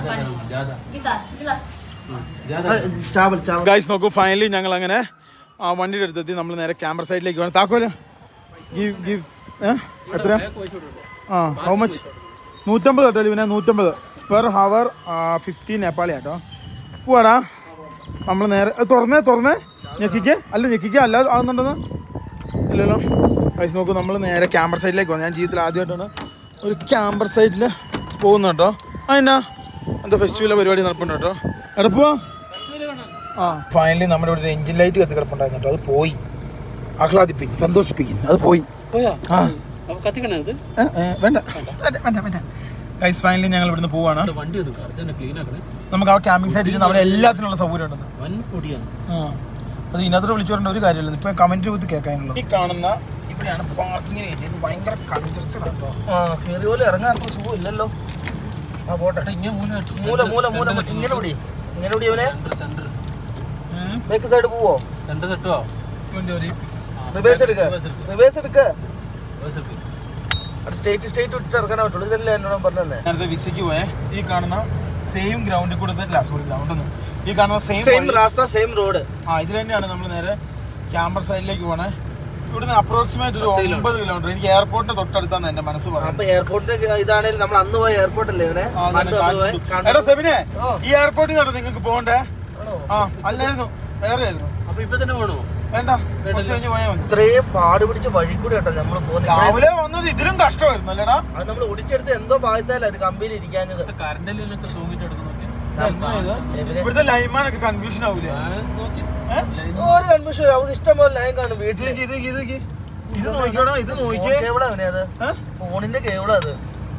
ചാവൽ ചാവൽ ഗൈസ് നോക്കൂ ഫൈനലി ഞങ്ങൾ അങ്ങനെ ആ വണ്ടിയുടെ അടുത്തെത്തി നമ്മൾ നേരെ ക്യാമറ സൈഡിലേക്ക് വേണം താക്കോല് ഗീവ് ഗീവ് എത്ര ആ ഹൗ മച്ച് നൂറ്റമ്പത് കേട്ടോ ഇവനെ നൂറ്റമ്പത് പെർ ഹവർ ഫിഫ്റ്റി നേപ്പാളി കേട്ടോ പോവാടാ നമ്മൾ നേരെ അത് തുറന്നേ തുറന്നേ ഞെക്കിക്കേ അല്ല ഞെക്കിക്കേ അല്ല ആകുന്നുണ്ടെന്ന് ഇല്ലല്ലോ ഗൈസ് നോക്കൂ നമ്മൾ നേരെ ക്യാമറ സൈഡിലേക്ക് പോകുന്നത് ഞാൻ ജീവിതത്തിൽ ആദ്യമായിട്ടാണ് ഒരു ക്യാമറ സൈഡിൽ പോകുന്നത് കേട്ടോ അതിനാ എന്താ ഫെസ്റ്റിവൽ പരിപാടി നടപ്പുണ്ട് കേട്ടോ എവിടെ പോവാ ആ ഫൈനലി നമ്മുടെ ഇവിടെ ഒരു എഞ്ചിൻ ലൈറ്റ് കത്തി കിടപ്പുണ്ടായിരുന്നു കേട്ടോ അത് പോയി ആഹ്ലാദിപ്പിക്കും സന്തോഷിപ്പിക്കും അത് പോയി പോയാ ആ അപ്പൊ കത്തിക്കണേ ഇത് ഏ, ഏ, വേണ്ട വേണ്ട വേണ്ട വേണ്ട ഗൈസ് ഫൈനലി ഞങ്ങൾ ഇവിടുന്ന് പോവാണ് വണ്ടി ഒന്ന് അർജന്റ് ക്ലീൻ ആക്കണേ നമുക്ക് ആ ക്യാമ്പിംഗ് സൈറ്റിൽ ചെന്ന് അവിടെ എല്ലാത്തിനുള്ള സൗകര്യം ഉണ്ടെന്ന് വൻ പൊടിയാണ് ആ അത് ഇതിനകത്ത് വിളിച്ചു പറഞ്ഞ ഒരു കാര്യമില്ല ഇപ്പൊ കമന്റ് രൂപത്തിൽ കേൾക്കാനുള്ളത് ഈ കാണുന്ന ഇവിടെയാണ് പാർക്കിങ്ങിന് ഏരിയ ഇത് ഭയങ്കര കൺജസ്റ്റഡ് കേട്ടോ ആ കയറി പോലെ ഇറങ്ങാൻ അത്ര സുഖം ഇല്ലല്ലോ ആ പോട്ടെ ഇങ്ങനെ മൂല മൂല മൂല മൂല ഇങ്ങനെ പിടി ഇങ്ങനെ പിടി അവനെ സെന്റർ ബേക്ക് സൈഡ് പോവോ സെന്റർ സെട്ടോ റിവേഴ്സ് എടുക്ക റിവേഴ്സ് എടുക്ക റിവേഴ്സ് എടുക്ക്. സ്റ്റേറ്റ് സ്റ്റേറ്റ് വിട്ടിട്ട് ഇറക്കാനേ പറ്റുള്ളൂ ഇതല്ലേ എന്നോട് പറഞ്ഞേ ഞാനത് വിസയ്ക്ക് പോയേ ഈ കാണുന്ന സെയിം ഗ്രൗണ്ടിൽ കൂടെ അല്ല സോറി ഗ്രൗണ്ട് ഒന്നും ഈ കാണുന്ന സെയിം സെയിം റാസ്ത സെയിം റോഡ് ആ ഇതിൽ തന്നെയാണ് നമ്മൾ നേരെ ക്യാമ്പർ സൈഡിലേക്ക് പോണേ ഇവിടുന്ന് അപ്രോക്സിമേറ്റ് ഒരു ഒമ്പത് കിലോമീറ്റർ എനിക്ക് എയർപോർട്ടിന്റെ തൊട്ടടുത്താണ് എന്റെ മനസ്സ് പറയുന്നത് അപ്പൊ എയർപോർട്ടിന്റെ ഇതാണേലും നമ്മൾ അന്ന് പോയ എയർപോർട്ട് അല്ലേ ഇവിടെ ആ, അതാണ് പണ്ട് അന്ന് പോയ കാൺപൂർ. എടാ സെബിനെ ഓ. ഈ എയർപോർട്ടിൽ നിന്നാണ് നിങ്ങൾക്ക് പോകണ്ടേ ആ അല്ലായിരുന്നു വേറെ ആയിരുന്നു അപ്പൊ ഇപ്പൊ തന്നെ പോണോ വേണ്ട കുറച്ച് കഴിഞ്ഞ് പോയാൽ മതി ഇത്രയും പാട് പിടിച്ച വഴി കൂടി കേട്ടോ നമ്മൾ പോകുന്നത് രാവിലെ വന്നത് ഇതിലും കഷ്ടമായിരുന്നു അല്ലേടാ അത് നമ്മൾ ഒടിച്ചെടുത്ത് എന്തോ ഭാഗത്താല ഒരു കമ്പനിയിൽ ഇരിക്കാഞ്ഞത് കറണ്ടിലൊക്കെ തൂങ്ങിട്ട് എടുക്കും നോക്കി എന്നാ ഇത്? ഇവിടുത്തെ ലൈമാനൊക്കെ കൺഫ്യൂഷൻ ആവൂലേ നോക്കി ഒരു കൺഫ്യൂഷൻ അവിടെ ഇഷ്ടം പോലെ ലൈൻ കാണും വീട്ടിൽ ഇത് ഇത് ഇത് ഇത് നോക്കിയോടാ ഇത് നോക്കിയേ കേബിളാ അവനെ അത് ഏ? ഫോണിന്റെ കേബിളാ അത്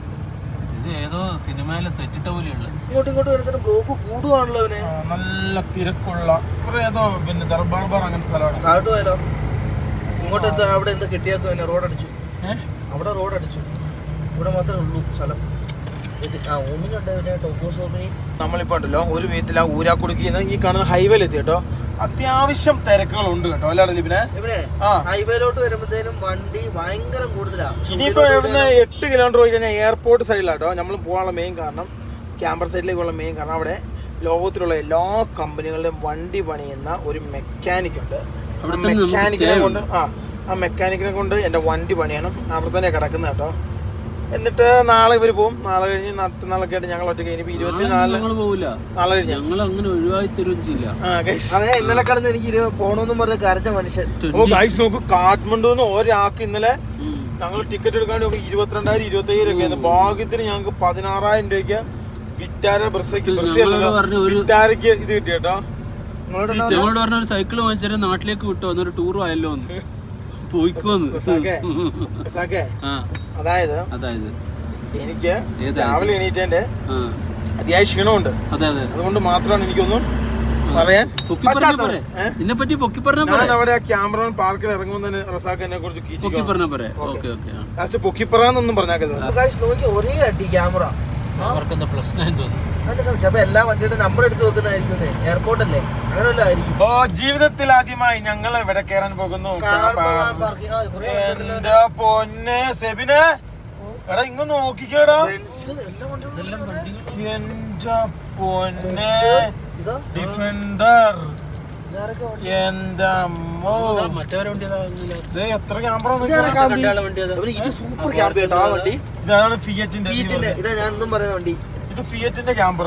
ഇത് ഏതോ സിനിമയിലെ സെറ്റിട്ട പോലെയുള്ള ഇങ്ങോട്ടും ഇങ്ങോട്ടും വരുന്നതിന് ബ്ലോക്ക് കൂടുവാണല്ലോ അവനെ ആ, നല്ല തിരക്കുള്ള ഇവിടെ ഏതോ പിന്നെ ദർബാർ ബാർ അങ്ങനത്തെ സ്ഥലമാണ് താഴോട്ട് പോയാലോ ഇങ്ങോട്ട് എന്താ അവിടെ എന്താ കെട്ടിയാക്കും അവനെ റോഡ് അടിച്ചു ഏഹ് അവിടെ റോഡ് അടിച്ചു ഇവിടെ മാത്രമേ ഉള്ളൂ സ്ഥലം ഇത് ആ ഓമിനുണ്ട് അവനെ ടോപ്പോസ് ഓമിനി നമ്മളിപ്പോ ഉണ്ടല്ലോ ഒരു വിധത്തിൽ ആ ഊരാക്കുടുക്കിന്ന് ഈ കാണുന്ന ഹൈവേയിൽ എത്തി കേട്ടോ അത്യാവശ്യം തിരക്കുകളുണ്ട് കേട്ടോ അല്ലാതെ ലിബിനെ ഇവിടെ ആ ഹൈവേയിലോട്ട് വരുമ്പോഴത്തേനും വണ്ടി ഭയങ്കര കൂടുതലാ ഇനിയിപ്പോ ഇവിടുന്ന് എട്ട് കിലോമീറ്റർ പോയി കഴിഞ്ഞാൽ എയർപോർട്ട് സൈഡിലാട്ടോ നമ്മൾ പോകാനുള്ള മെയിൻ കാരണം ക്യാമ്പർ സൈഡിലേക്കുള്ള മെയിൻ കാരണം അവിടെ ലോകത്തിലുള്ള എല്ലാ കമ്പനികളുടെയും വണ്ടി പണിയുന്ന ഒരു മെക്കാനിക് ഉണ്ട് അവിടെ തന്നെ നമുക്ക് മെക്കാനിക്കിനെ stay കൊണ്ട് ആ ആ മെക്കാനിക്കിനെ കൊണ്ട് എൻ്റെ വണ്ടി പണിയണം അവിടെ തന്നെ കിടക്കുന്നത് കേട്ടോ എന്നിട്ട് നാളെ ഇവർ പോകും നാളെ കഴിഞ്ഞ് മറ്റന്നാളൊക്കെ ആയിട്ട് ഞങ്ങൾ ഒറ്റയ്ക്ക് ഇനിയിപ്പോൾ ഇരുപത്തിനാല് ഞങ്ങൾ പോവില്ല നാളെ കഴിഞ്ഞ് ഞങ്ങൾ അങ്ങനെ ഒഴിവായി തരുകയും ചെയ്യില്ല ആ ഗൈസ് അതെ ഇന്നലെ കടന്ന് എനിക്ക് ഇരു പോണോന്നും പറഞ്ഞ കരച്ച മനുഷ്യൻ ഓ ഗൈസ് നോക്കൂ കാഠ്മണ്ഡുന്ന് ഒരാൾക്ക് ഇന്നലെ ഉം. ഞങ്ങൾ ടിക്കറ്റ് എടുക്കാൻ വേണ്ടി ഇരുപത്തിരണ്ടായിരം ഇരുപത്തയ്യായിരം ഒക്കെ ഭാഗ്യത്തിന് ഞങ്ങൾക്ക് പതിനാറായിരം രൂപയ്ക്ക് വിറ്റാര ബ്രസയ്ക്ക് ഞങ്ങളോട് പറഞ്ഞ ഒരു വിറ്റാരയ്ക്ക് ഇത് കിട്ടി കേട്ടോ ഞങ്ങളോട് പറഞ്ഞ ഒരു സൈക്കിൾ വാങ്ങിച്ചാൽ നാട്ടിലേക്ക് വിട്ടോ എന്നൊരു ടൂർ ആയല്ലോ എന്ന് പോയിക്കോന്ന് റസാഖേ, റസാഖേ, ആ അതായത് അതായത് എനിക്ക് ഏതായത്? രാവിലെ എണീറ്റേന്റെ ആ അതിയായ ക്ഷീണമുണ്ട് അതെ അതെ അതുകൊണ്ട് മാത്രമാണ് എനിക്കൊന്നും പറയാൻ പൊക്കി പറഞ്ഞ പോരെ ഏ? ഇതിനെ പറ്റി പൊക്കി പറഞ്ഞ ഞാൻ പോരെ അവിടെ ആ ക്യാമറ പാർക്കിൽ ഇറങ്ങുമ്പോൾ തന്നെ റസാഖ് എന്നെ കുറിച്ച് പൊക്കി കീച്ചു പറഞ്ഞ പോരെ ഓക്കെ ഓക്കെ ലാസ്റ്റ് പൊക്കിപ്പറാന്നൊന്നും പറഞ്ഞാക്കത് ഗൈസ് നോക്കി ഒരേ അടി ക്യാമറ അവർക്ക് എന്താ പ്രശ്നമായി തോന്നുന്നു അതിന്റെ സംശയം അപ്പൊ എല്ലാ വണ്ടിയുടെ നമ്പർ എടുത്ത് വെക്കുന്നതായിരിക്കും എയർപോർട്ട് അല്ലേ അങ്ങനെ വല്ലതും ആയിരിക്കും ഓ ജീവിതത്തിൽ ആദ്യമായി ഞങ്ങൾ ഇവിടെ കയറാൻ പോകുന്നു കാണുമ്പോ കാർ പാർക്കിംഗ് ആ കുറേ എന്റെ പൊന്നെ സെബിനെ എടാ ഇങ്ങ് നോക്കിക്കേടാ ബെൻസ് എല്ലാ വണ്ടികളും എന്റെ പൊന്നെ ഇതാ ഡിഫൻഡർ ഇതാരൊക്കെ വണ്ടി എന്റെ അമ്മോ മറ്റവരെ വണ്ടി ഏതാ? ഒന്നുമില്ല. ദേ എത്ര ക്യാമറ ഇതാരാ ക്യാമ്പി? രണ്ടാളെ വണ്ടി ഏതാ? അവന് ഇത് സൂപ്പർ ക്യാമ്പ് കേട്ടോ ആ വണ്ടി ഇതാണ് ഫിയറ്റിന്റെ ഫീറ്റിന്റെ ഇതാ ഞാൻ ഒന്നും പറയുന്ന വണ്ടി ഇത് ഫിയറ്റിന്റെ ക്യാമ്പർ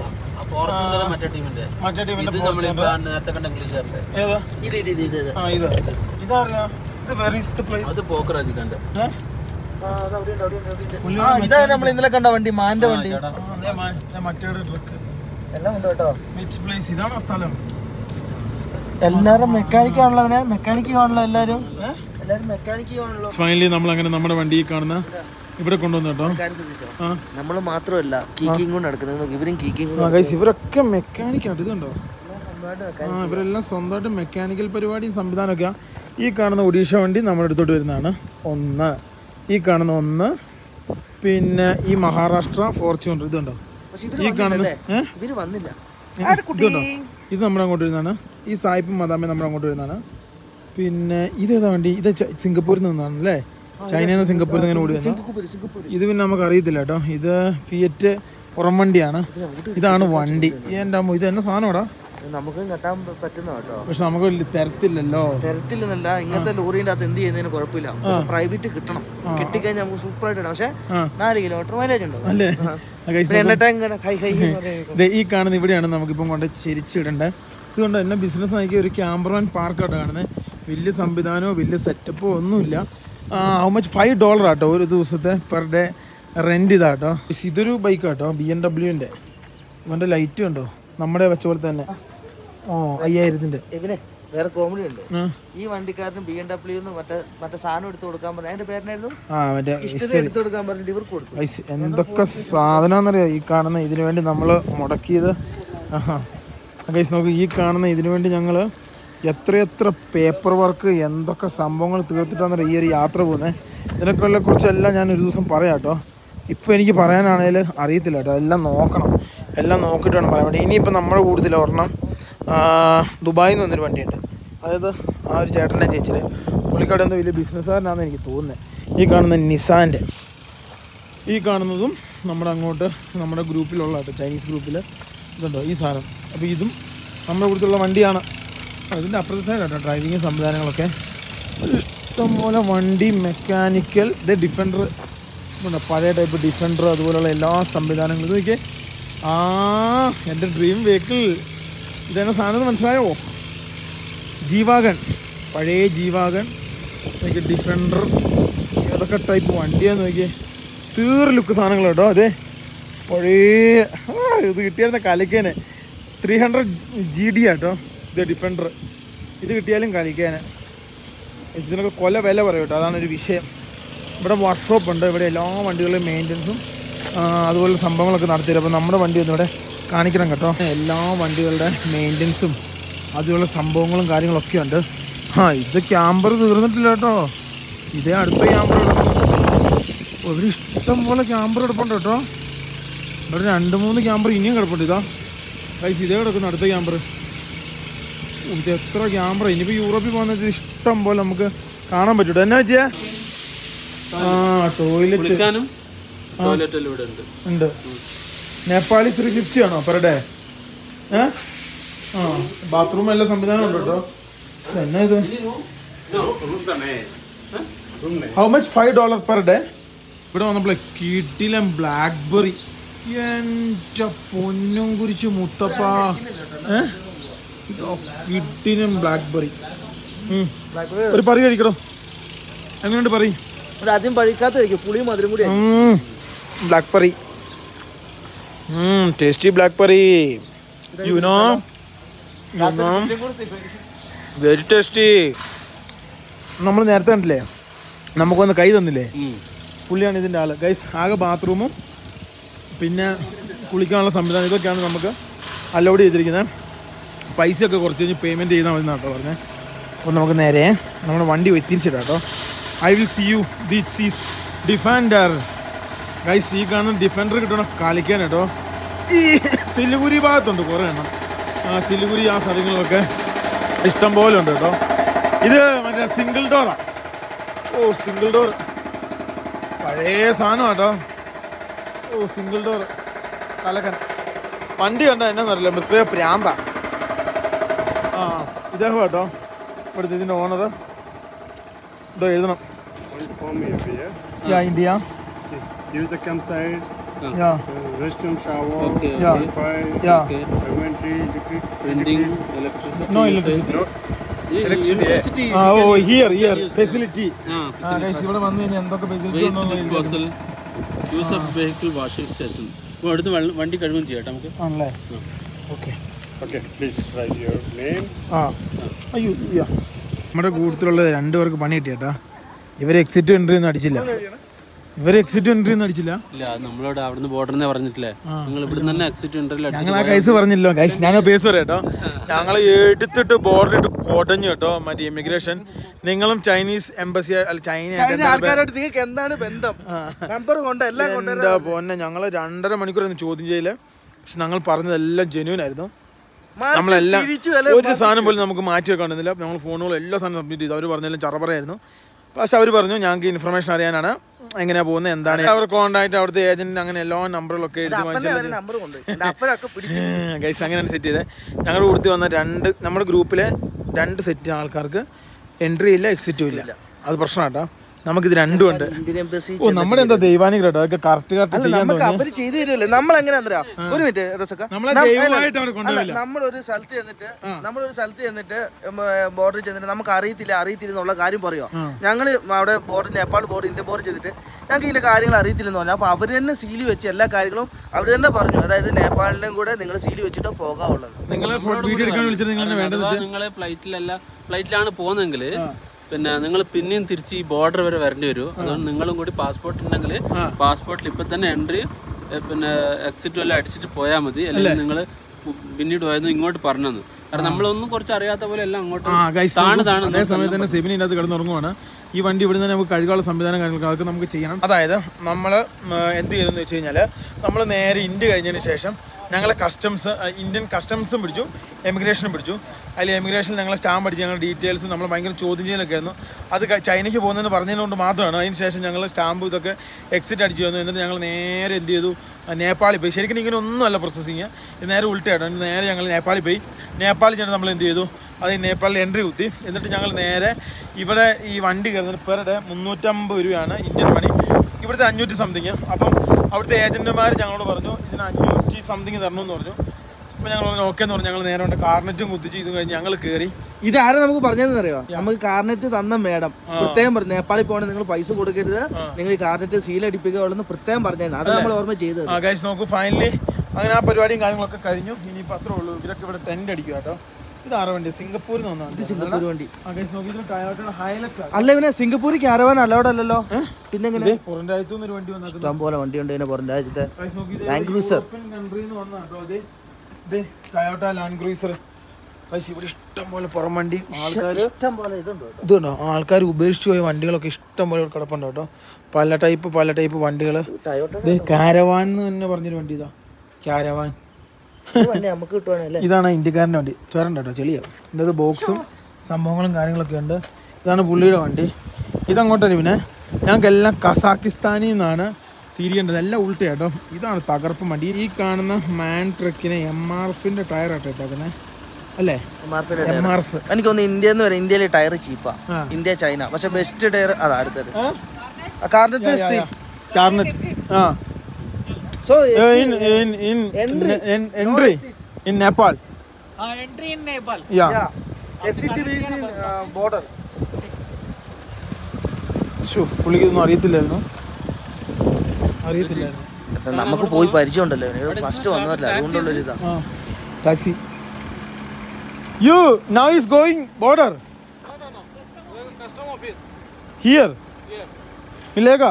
ആ ഫോർച്യൂണർ മറ്റേ ടീമിന്റെ മറ്റേ ടീമിന്റെ ഇത് നമ്മളിപ്പോ നേരത്തെ കണ്ട ഇംഗ്ലീഷുകാരുടെ ഏതാ ഇത് ഇത് ഇത് ഇത് ഇത് ആ ഇത് ഇതറിയാം ഇത് വെർ ഈസ് ദ പ്ലേസ് അത് പോക്കർ അജിക്കാന്റെ ആ അത് അവിടെ ഉണ്ട് അവിടെ ഉണ്ട് അവിടെ ഉണ്ട് ആ ഇതാ നമ്മൾ ഇന്നലെ കണ്ട വണ്ടി മാന്റെ വണ്ടി മറ്റേ ട്രക്ക് എല്ലാം ഉണ്ട് കേട്ടോ വിച്ച് പ്ലേസ് ഇതാണ് ആ സ്ഥലം എല്ലാരും മെക്കാനിക് ആണല്ലോ അവനെ മെക്കാനിക് കാണണല്ലോ എല്ലാരും എല്ലാരും മെക്കാനിക് കാണണല്ലോ ഫൈനലി നമ്മൾ അങ്ങനെ നമ്മുടെ വണ്ടി കാണുന്ന ഇവിടെ കൊണ്ടുവന്നു കേട്ടോ കാര്യം ശ്രദ്ധിച്ചോ ആ നമ്മൾ മാത്രമല്ല കീക്കിംഗ് കൊണ്ട് നടക്കുന്നത് നോക്ക് ഇവരും കീക്കിംഗ് ആ ഗൈസ് ഇവരൊക്കെ മെക്കാനിക് ആണ് ഇതുണ്ടോ ആ ഇവരെല്ലാം സ്വന്തമായിട്ട് മെക്കാനിക്കൽ പരിപാടിയും സംവിധാനമൊക്കെ ഈ കാണുന്ന ഒഡീഷ വണ്ടി നമ്മുടെ അടുത്തോട്ട് വരുന്നതാണ് ഒന്ന് ഈ കാണുന്ന ഒന്ന് പിന്നെ ഈ മഹാരാഷ്ട്ര ഫോർച്യൂണർ ഇതുണ്ടോ പക്ഷെ ഈ ഇവര് കാണുന്ന വന്നില്ലല്ലേ ഏഹ് ഇവര് വന്നില്ല ഇതുണ്ടോ ഇത് നമ്മുടെ അങ്ങോട്ട് വരുന്നതാണ് ഈ സായിപ്പും മദാമയും നമ്മുടെ അങ്ങോട്ട് വരുന്നതാണ് പിന്നെ ഇതേതാ വണ്ടി ഇത് ച- സിംഗപ്പൂരിൽ നിന്നാണ് അല്ലേ ചൈനയിൽ നിന്ന് സിംഗപ്പൂരിൽ നിന്ന് ഇങ്ങനെ ഓടി വന്നത് സിംഗപ്പൂർ സിംഗപ്പൂർ ഇത് പിന്നെ നമുക്ക് അറിയത്തില്ല കേട്ടോ ഇത് ഫിയറ്റ് പുറം വണ്ടിയാണ് ഇതാണ് വണ്ടി എൻ്റെ അമ്മ ഇത് എന്നെ സാധനമാടാ നമുക്കും കെട്ടാൻ പറ്റുന്ന കേട്ടോ പക്ഷെ നമുക്ക് വലിയ തരത്തില്ലല്ലോ തരത്തില്ലെന്നല്ല ഇങ്ങനത്തെ ലോറിന്റെ അകത്ത് എന്ത് ചെയ്യുന്നതിന് കുഴപ്പമില്ല പക്ഷെ പ്രൈവറ്റ് കിട്ടണം കിട്ടിക്കഴിഞ്ഞാൽ നമുക്ക് സൂപ്പർ ആയിട്ട് ഇടാം പക്ഷെ ആ. നാല് കിലോമീറ്റർ മൈലേജ് ഉണ്ട് അല്ലേ ആ. ആ guys, പിന്നെ എണ്ണ ടാങ്ക് ഹൈ ഹൈ എന്ന് പറയുന്നത്. ദേ ഈ കാണുന്ന ഇവിടെയാണ് നമുക്കിപ്പം കൊണ്ട് ചെരിച്ചിടേണ്ടത് ഇതുകൊണ്ട് എന്നെ ബിസിനസ് നയിക്കിയ ഒരു ക്യാമ്പറോൻ പാർക്കായിട്ട് കാണുന്നത് വലിയ സംവിധാനമോ വലിയ സെറ്റപ്പോ ഒന്നുമില്ല ഹൗ മച്ച് ഫൈവ് ഡോളർ ആട്ടോ ഒരു ദിവസത്തെ പെർ ഡേ റെന്റ് ഇതാട്ടോ ഇതൊരു ബൈക്ക് ആട്ടോ ബി എം ഡബ്ല്യുവിൻ്റെ ഇവൻ്റെ ലൈറ്റ് കണ്ടോ നമ്മുടെ വെച്ച പോലെ തന്നെ ഓ അയ്യായിരത്തിൻ്റെ ഇവനെ വേറെ കോമഡി ഉണ്ട് ആ. ഈ വണ്ടിക്കാരന് ബി എം ഡബ്ല്യു മറ്റേ മറ്റേ സാധനം എടുത്ത് കൊടുക്കാൻ പറഞ്ഞു അതിന്റെ പേരിനായിരുന്നു ആ മറ്റേ ഇഷ്ടത എടുത്ത് കൊടുക്കാൻ പറഞ്ഞിട്ട് ഇവർക്ക് കൊടുത്തു ഗൈസ്, എന്തൊക്കെ സാധനമെന്നറിയോ ഈ കാണുന്ന ഇതിനു വേണ്ടി നമ്മൾ മുടക്കിയത് ആഹാ ഗൈസ് നോക്ക് ഈ കാണുന്ന ഇതിനു വേണ്ടി ഞങ്ങൾ എത്രയെത്ര പേപ്പർ വർക്ക് എന്തൊക്കെ സംഭവങ്ങൾ തീർത്തിട്ടാണ് ഈ ഒരു യാത്ര പോകുന്നത് ഇതിനൊക്കെ കുറിച്ചെല്ലാം ഞാൻ ഒരു ദിവസം പറയാം കേട്ടോ ഇപ്പോൾ എനിക്ക് പറയാനാണെങ്കിൽ അറിയത്തില്ല കേട്ടോ എല്ലാം നോക്കണം എല്ലാം നോക്കിയിട്ട് വേണം പറയാൻ വേണ്ടി ഇനിയിപ്പോൾ നമ്മുടെ കൂടുതൽ ഒരെണ്ണം ആ, ദുബായിൽ നിന്ന് വന്നൊരു വണ്ടിയുണ്ട് അതായത് ആ ഒരു ചേട്ടൻ്റെ ചേച്ചിയുടെ പുള്ളിക്കാട് എന്തോ വലിയ ബിസിനസ്സുകാരനാണെന്ന് എനിക്ക് തോന്നുന്നത് ഈ കാണുന്ന നിസാൻ്റെ ഈ കാണുന്നതും നമ്മുടെ അങ്ങോട്ട് നമ്മുടെ ഗ്രൂപ്പിലുള്ള കേട്ടോ ചൈനീസ് ഗ്രൂപ്പിൽ ഇതുണ്ടോ ഈ സാധനം അപ്പോൾ ഇതും നമ്മുടെ കൂടുതലുള്ള വണ്ടിയാണ് അതിൻ്റെ അപ്പുറത്തെ സൈഡ് കേട്ടോ ഡ്രൈവിങ് സംവിധാനങ്ങളൊക്കെ ഇഷ്ടംപോലെ വണ്ടി മെക്കാനിക്കൽ ഇത് ഡിഫൻഡർ ഉണ്ട് പഴയ ടൈപ്പ് ഡിഫൻഡർ അതുപോലെയുള്ള എല്ലാ സംവിധാനങ്ങളും ഇത് നോക്കിയേ ആ എൻ്റെ ഡ്രീം വെഹിക്കിൾ ഇതെന്നെ സാധനം എന്ന് മനസ്സിലായോ ജീവാഗൺ പഴയ ജീവാഗൻ നോക്കി ഡിഫൻഡർ ഏതൊക്കെ ടൈപ്പ് വണ്ടിയാന്ന് നോക്കിയേ തീർ ലുക്ക് സാധനങ്ങൾ കേട്ടോ അതെ പഴയ ആ, ഇത് കിട്ടിയായിരുന്ന കലിക്കേനെ three hundred G D auto ഇത് ഡിഫൻഡർ ഇത് കിട്ടിയാലും കലിക്കേനെ ഇതിനൊക്കെ കൊല വില പറയും കേട്ടോ അതാണ് ഒരു വിഷയം ഇവിടെ വർക്ക്ഷോപ്പ് ഉണ്ട് ഇവിടെ എല്ലാ വണ്ടികളുടെയും മെയിൻ്റനൻസും അതുപോലെ സംഭവങ്ങളൊക്കെ നടത്തിയത് അപ്പോൾ നമ്മുടെ വണ്ടി ഒന്ന് ഇവിടെ കാണിക്കണം കേട്ടോ എല്ലാ വണ്ടികളുടെ മെയിൻ്റനൻസും അതുപോലെ സംഭവങ്ങളും കാര്യങ്ങളൊക്കെ ഉണ്ട് ആ ഇത് ക്യാമ്പർ തീർന്നിട്ടില്ല കേട്ടോ ഇതേ അടുത്ത ക്യാമ്പർ ഒരു ഇഷ്ടം പോലെ ക്യാമ്പർ എടുപ്പുണ്ട് കേട്ടോ ഇവിടെ രണ്ട് മൂന്ന് ക്യാമ്പർ ഇനിയും കിടപ്പുണ്ട് ഇതാ കൈസ് ഇതേ കിടക്കുന്നു അടുത്ത ക്യാമ്പർ ഇത് എത്ര ക്യാമറ ഇനിയിപ്പോൾ യൂറോപ്പിൽ പോകുന്നത് ഇഷ്ടം പോലെ നമുക്ക് കാണാൻ പറ്റൂട്ടോ എന്നാ വെച്ചാ ആ ടോയ്ലറ്റ് കുളിക്കാനും ടോയ്ലറ്റ് എല്ലാം ഇവിടെ ഉണ്ട് ഉണ്ട് നേപ്പാളി ത്രീ ഫിഫ്റ്റി ആണോ പെർ ഡേ ഏ ആ ബാത്റൂം എല്ലാ സംവിധാനം ഉണ്ട് കേട്ടോ ഇത് എന്നാ ഇത് how much five dollar per day ഇവിടെ വന്നപ്പോൾ കിട്ടിലം ബ്ലാക്ക്ബെറി എൻ്റെ പൊന്നും കുരിച്ച് മുത്തപ്പ ഏ കിട്ടിലും ബ്ലാക്ക്ബെറി ഒരു പറി കഴിക്കണോ എങ്ങനെയുണ്ട് പറയും അത് ആദ്യം പഴിക്കാത്തായിരിക്കും പുളിയും മധുരം കൂടി blackberry tasty blackberry you know you know very tasty നമ്മൾ നേരത്തെ കണ്ടില്ലേ നമുക്കൊന്ന് കൈ തന്നില്ലേ പുള്ളിയാണ് ഇതിൻ്റെ ആള് ഗൈസ് ആകെ ബാത്റൂമും പിന്നെ കുളിക്കാനുള്ള സംവിധാനം ഇതൊക്കെയാണ് നമുക്ക് അലോഡ് ചെയ്തിരിക്കുന്നത് പൈസയൊക്കെ കുറച്ച് കഴിഞ്ഞ് പേയ്മെൻറ്റ് ചെയ്താൽ മതി എന്നാട്ടോ പറഞ്ഞത് അപ്പോൾ നമുക്ക് നേരെ നമ്മുടെ വണ്ടി പോയി തിരിച്ചിടാം കേട്ടോ I will see you this is Defender guys ഈ കാണുന്ന ഡിഫൻഡർ കിട്ടണം കളിക്കാൻ കേട്ടോ ഈ സിലിഗുരി ഭാഗത്തുണ്ട് കുറേ എണ്ണം ആ സിലിഗുരി ആ സ്ഥലങ്ങളിലൊക്കെ ഇഷ്ടം പോലെ ഉണ്ട് കേട്ടോ ഇത് മറ്റേ സിംഗിൾ ഡോറാ ഓ സിംഗിൾ ഡോർ പഴയ സാധനം കേട്ടോ ഓ സിംഗിൾ ഡോർ കലക്കൻ വണ്ടി കണ്ട എന്നാന്നറിയില്ല പ്രത്യേക പ്രാന്ത ആ ഇദ്ദേഹം കേട്ടോ ഇവിടുത്തെ ഇതിൻ്റെ ഓണർ ഇതോ എഴുതണം For me over here. Yeah India Use the campsite, yeah uh, restroom, shower, Okay, Yeah. Wi-Fi, yeah inventory, electric, printing electricity no electricity university ah oh here here facility ആ ആ ഗൈസ് ഇവിടെ വന്നു കഴിഞ്ഞാൽ എന്തൊക്കെ facility waste disposal use of vehicle washing station അപ്പോൾ അടുത്ത് വെള്ളം- വണ്ടി കഴുകും ചെയ്യാം നമുക്ക് ആണല്ലേ okay Okay, please write your name. ആ അയ്യോ യാ നമ്മുടെ കൂട്ടത്തിലുള്ള രണ്ടു പേർക്ക് പണി കിട്ടിയേട്ടാ ഇവർ എക്സിറ്റ് എൻട്രി ഒന്നും അടിച്ചില്ല ഇവർ എക്സിറ്റ് എൻട്രി ഒന്നും അടിച്ചില്ല ഇല്ല അത് നമ്മളോട് അവിടുന്ന് ബോർഡറിനെ പറഞ്ഞിട്ടില്ലേ നിങ്ങൾ ഇവിടെ തന്നെ എക്സിറ്റ് ഇന്റർവ്യൂ ഞങ്ങൾ ആ കേസ് പറഞ്ഞില്ലോ ഗൈസ് ഞാൻ പേസ് പറയാം കേട്ടോ ഞങ്ങൾ എടുത്തിട്ട് ബോർഡറിട്ട് കൊടഞ്ഞു കേട്ടോ മറ്റേ ഇമിഗ്രേഷൻ നിങ്ങളും ചൈനീസ് എംബസി അല്ല ചൈന ആൾക്കാരായിട്ട് നിങ്ങൾക്ക് എന്താണ് ബന്ധം നമ്പർ കൊണ്ട് എല്ലാം കൊണ്ട് എന്താ പൊന്നെ ഞങ്ങൾ രണ്ടര മണിക്കൂർ ചോദ്യം ചെയ്യില്ല പക്ഷെ ഞങ്ങൾ പറഞ്ഞതെല്ലാം ജെന്യൂൻ ആയിരുന്നു നമ്മളെല്ലാം തിരിച്ചു വില ഒരു സാധനം പോലും നമുക്ക് മാറ്റി വെക്കാൻ പറ്റുന്നില്ല നമ്മൾ ഫോണുകൾ എല്ലാ സാധനം സബ്മിറ്റ് ചെയ്തു അവർ പറഞ്ഞെല്ലാം ചറപറയായിരുന്നു പക്ഷെ അവർ പറഞ്ഞു ഞങ്ങൾക്ക് ഇൻഫർമേഷൻ അറിയാനാണ് എങ്ങനെയാ പോകുന്നത് എന്താണ് അവർ കോണ്ടാക്ട് അവിടുത്തെ ഏജന്റ് അങ്ങനെ എല്ലാ നമ്പറുകളൊക്കെ എഴുതി വാങ്ങിച്ചു നമ്പർ കൊണ്ട് എന്റെ അപ്പനൊക്കെ പിടിച്ചു ഗൈസ് അങ്ങനെയാണ് സെറ്റ് ചെയ്തത് ഞങ്ങളുടെ കൂടുതൽ വന്ന രണ്ട് നമ്മുടെ ഗ്രൂപ്പിലെ രണ്ട് സെറ്റ് ആൾക്കാർക്ക് എൻട്രി ഇല്ല എക്സിറ്റും ഇല്ല അത് പ്രശ്നമാട്ടോ നമുക്കിത് രണ്ടും ഉണ്ട് ഇന്ത്യൻ എംബസി ഓ നമ്മുടെ എന്താ ദൈവാനിക കേട്ടോ അതൊക്കെ കറക്റ്റ് കറക്റ്റ് അല്ല ചെയ്യാൻ നമുക്ക് തോന്നി അവര് ചെയ്തു തരുമല്ലേ നമ്മൾ എങ്ങനെ എന്താ ഒരു മിനിറ്റ് റസക്ക നമ്മളെ ദൈവമായിട്ട് അവിടെ കൊണ്ടുപോയില്ല നമ്മളൊരു സ്ഥലത്ത് ചെന്നിട്ട് നമ്മളൊരു സ്ഥലത്ത് ചെന്നിട്ട് ബോർഡറിൽ ചെന്നിട്ട് നമുക്ക് അറിയത്തില്ല അറിയത്തില്ല എന്നുള്ള കാര്യം പറയുമോ ഞങ്ങൾ അവിടെ border Nepal board Indian board ചെയ്തിട്ട് ഞങ്ങൾക്ക് ഇതിന്റെ കാര്യങ്ങൾ അറിയത്തില്ലെന്ന് പറഞ്ഞു അപ്പോൾ അവർ തന്നെ സീല് വെച്ച് എല്ലാ കാര്യങ്ങളും അവർ തന്നെ പറഞ്ഞു അതായത് നേപ്പാളിലും കൂടെ നിങ്ങൾ സീല് വെച്ചിട്ട് പോകാവുള്ളത് നിങ്ങളെ വീഡിയോ എടുക്കാൻ വിളിച്ചത് നിങ്ങൾ വേണ്ടത് നിങ്ങൾ ഫ്ലൈറ്റിലല്ല ഫ്ലൈറ്റിലാണ് പോകുന്നതെങ്കിൽ പിന്നെ നിങ്ങൾ പിന്നെയും തിരിച്ച് ഈ ബോർഡർ വരെ വരേണ്ടി വരും അതുകൊണ്ട് നിങ്ങളും കൂടി പാസ്പോർട്ട് ഉണ്ടെങ്കിൽ പാസ്പോർട്ടിൽ ഇപ്പൊ തന്നെ എൻട്രി പിന്നെ എക്സിറ്റ് എല്ലാം അടിച്ചിട്ട് പോയാൽ മതി അല്ലെങ്കിൽ നിങ്ങൾ പിന്നീട് പോയത് ഇങ്ങോട്ട് പറഞ്ഞെന്ന് കാരണം നമ്മളൊന്നും കുറച്ച് അറിയാത്ത പോലെ എല്ലാം അങ്ങോട്ട് ആ ഗൈസ് താണ് താണ് അതേ സമയത്ത് തന്നെ സെബിനി ഇതിനകത്ത് കിടന്നുറങ്ങുവാണ് ഈ വണ്ടി ഇവിടെ നിന്ന് നമുക്ക് കഴുകാനുള്ള സംവിധാനം കാര്യങ്ങൾക്ക് അതൊക്കെ നമുക്ക് ചെയ്യണം അതായത് നമ്മൾ എന്ത് ചെയ്തെന്ന് വെച്ച് കഴിഞ്ഞാൽ നമ്മൾ നേരെ ഇന്ത്യ കഴിഞ്ഞതിന് ശേഷം ഞങ്ങളെ കസ്റ്റംസ് ഇന്ത്യൻ കസ്റ്റംസും പിടിച്ചു എമിഗ്രേഷനും പിടിച്ചു അതിൽ എമിഗ്രേഷനിൽ ഞങ്ങൾ സ്റ്റാമ്പ് അടിച്ച് ഞങ്ങളുടെ ഡീറ്റെയിൽസ് നമ്മൾ ഭയങ്കര ചോദ്യം ചെയ്യലൊക്കെ ആയിരുന്നു അത് ക- ചൈനയ്ക്ക് പോകുന്നതെന്ന് പറഞ്ഞതുകൊണ്ട് മാത്രമാണ് അതിന് ശേഷം ഞങ്ങൾ സ്റ്റാമ്പ് ഇതൊക്കെ എക്സിറ്റ് അടിച്ചു വന്നു എന്നിട്ട് ഞങ്ങൾ നേരെ എന്ത് ചെയ്തു ആ, നേപ്പാളിൽ പോയി ശരിക്കും ഇങ്ങനെ ഒന്നുമല്ല പ്രോസസ്സിങ് ഇത് നേരെ ഉൾട്ടയാണ് നേരെ ഞങ്ങൾ നേപ്പാളിൽ പോയി നേപ്പാളിൽ ചെന്ന് നമ്മൾ എന്ത് ചെയ്തു അത് നേപ്പാളിൽ എൻട്രി കുത്തി എന്നിട്ട് ഞങ്ങൾ നേരെ ഇവിടെ ഈ വണ്ടി കയറുന്നത് പെർ ഡേ മുന്നൂറ്റമ്പത് രൂപയാണ് ഇന്ത്യൻ മണി ഇവിടുത്തെ അഞ്ഞൂറ്റി സംതിങ് അപ്പം അവിടുത്തെ ഏജന്റുമാർ ഞങ്ങളോട് പറഞ്ഞു ഇതിന് അഞ്ഞൂറ്റി സംതിങ് തരണമെന്ന് പറഞ്ഞു അപ്പൊ ഞങ്ങൾ പറഞ്ഞു ഓക്കെ എന്ന് പറഞ്ഞു ഞങ്ങൾ നേരെ കൊണ്ട് കാർണറ്റും കുത്തിച്ച് ഇത് കഴിഞ്ഞ് ഞങ്ങൾ കയറി ഇത് ആരാ നമുക്ക് പറഞ്ഞതെന്ന് അറിയോ നമുക്ക് കാർനെറ്റ് തന്ന മേഡം പ്രത്യേകം പറഞ്ഞു നേപ്പാളിൽ പോകണേ നിങ്ങൾ പൈസ കൊടുക്കരുത് നിങ്ങൾ ഈ കാർനെറ്റ് സീൽ അടിപ്പിക്കുക പ്രത്യേകം പറഞ്ഞായിരുന്നു അത് നമ്മൾ ഓർമ്മ ചെയ്തത് ആ ഗൈസ് നോക്കൂ ഫൈനലി അങ്ങനെ ആ പരിപാടിയും കാര്യങ്ങളൊക്കെ കഴിഞ്ഞു ഇനിയിപ്പോൾ അത്രേ ഉള്ളൂ ഇവരൊക്കെ ഇവിടെ ടെന്റ് അടിക്കുക കേട്ടോ ഇത് ആറ് വണ്ടി സിംഗപ്പൂരിൽ നിന്നാണ് സിംഗപ്പൂർ വണ്ടി ആ ഗൈസ് നോക്കി ഇതിന് ടയോട്ടയുടെ ഹൈലക്സ് അല്ല ഇവനെ സിംഗപ്പൂർ ക്യാരവാൻ അലൗഡ് അല്ലല്ലോ പിന്നെ എങ്ങനെ പുറം രാജ്യത്തു നിന്ന് ഒരു വണ്ടി വന്നാക്കുന്നത് ഇഷ്ടം പോലെ വണ്ടി ഉണ്ട് ഇതിനെ പുറം രാജ്യത്തെ ഗൈസ് നോക്കി ഇത് Land Cruiser. യൂറോപ്യൻ കൺട്രിയിൽ നിന്ന് വന്നതാണ് കേട്ടോ ഇത് ഇത് ടയോട്ട ലാൻഡ് ക്രൂസർ ഗൈസ് ഇവിടെ ഇഷ്ടം പോലെ പുറം വണ്ടി ആൾക്കാർ ഇഷ്ടം പോലെ ഇതുണ്ട് കേട്ടോ. ഇതുണ്ടോ ആൾക്കാർ ഉപേക്ഷിച്ച് പോയ വണ്ടികളൊക്കെ ഇഷ്ടം പോലെ ഇവിടെ കിടപ്പുണ്ട് കേട്ടോ പല ടൈപ്പ് പല ടൈപ്പ് വണ്ടികൾ ടയോട്ട ഇത് കാരവാൻ എന്ന് തന്നെ പറഞ്ഞൊരു വണ്ടി ഇതാ കാരവാൻ ഈ വണ്ടി നമുക്ക് കിട്ടുവാണല്ലേ ഇതാണ് ഇന്ത്യക്കാരൻ്റെ വണ്ടി ചോരണ്ട കേട്ടോ ചെളിയോ ഇതിൻ്റെ ബോക്സും സംഭവങ്ങളും കാര്യങ്ങളൊക്കെ ഉണ്ട് ഇതാണ് പുള്ളിയുടെ വണ്ടി ഇതങ്ങോട്ടല്ല പിന്നെ ഞങ്ങൾക്കെല്ലാം കസാക്കിസ്ഥാനിൽ നിന്നാണ് തിരിയേണ്ടത് എല്ലാം ഉൾട്ട കേട്ടോ ഇതാണ് തകർപ്പ് വണ്ടി ഈ കാണുന്ന മാൻ ട്രക്കിന് എം ആർ എഫിൻ്റെ ടയർ ആട്ടോ ഇട്ടേക്കുന്നത് അല്ലേ എം ആർ എഫ് എനിക്ക് തോന്നുന്നു ഇന്ത്യ എന്ന് വരെ ഇന്ത്യയിലെ ടയർ ചീപ്പാ ആ. ഇന്ത്യ ചൈന പക്ഷെ ബെസ്റ്റ് ടയർ അതാ അടുത്തത് കാർണറ്റ് കാർണറ്റ് ആ so in in in Entry. in entry in Nepal. entry in Nepal. Yeah. S C T border ശോ, പുള്ളിക്കൊന്നും അറിയത്തില്ലായിരുന്നു അറിയത്തില്ലായിരുന്നു നമുക്ക് പോയി പരിചയമുണ്ടല്ലോ ഫസ്റ്റ് വന്നതല്ല അതുകൊണ്ടുള്ളൊരു ഇതാ ആ taxi you now is going border here മില്ലേക്കാ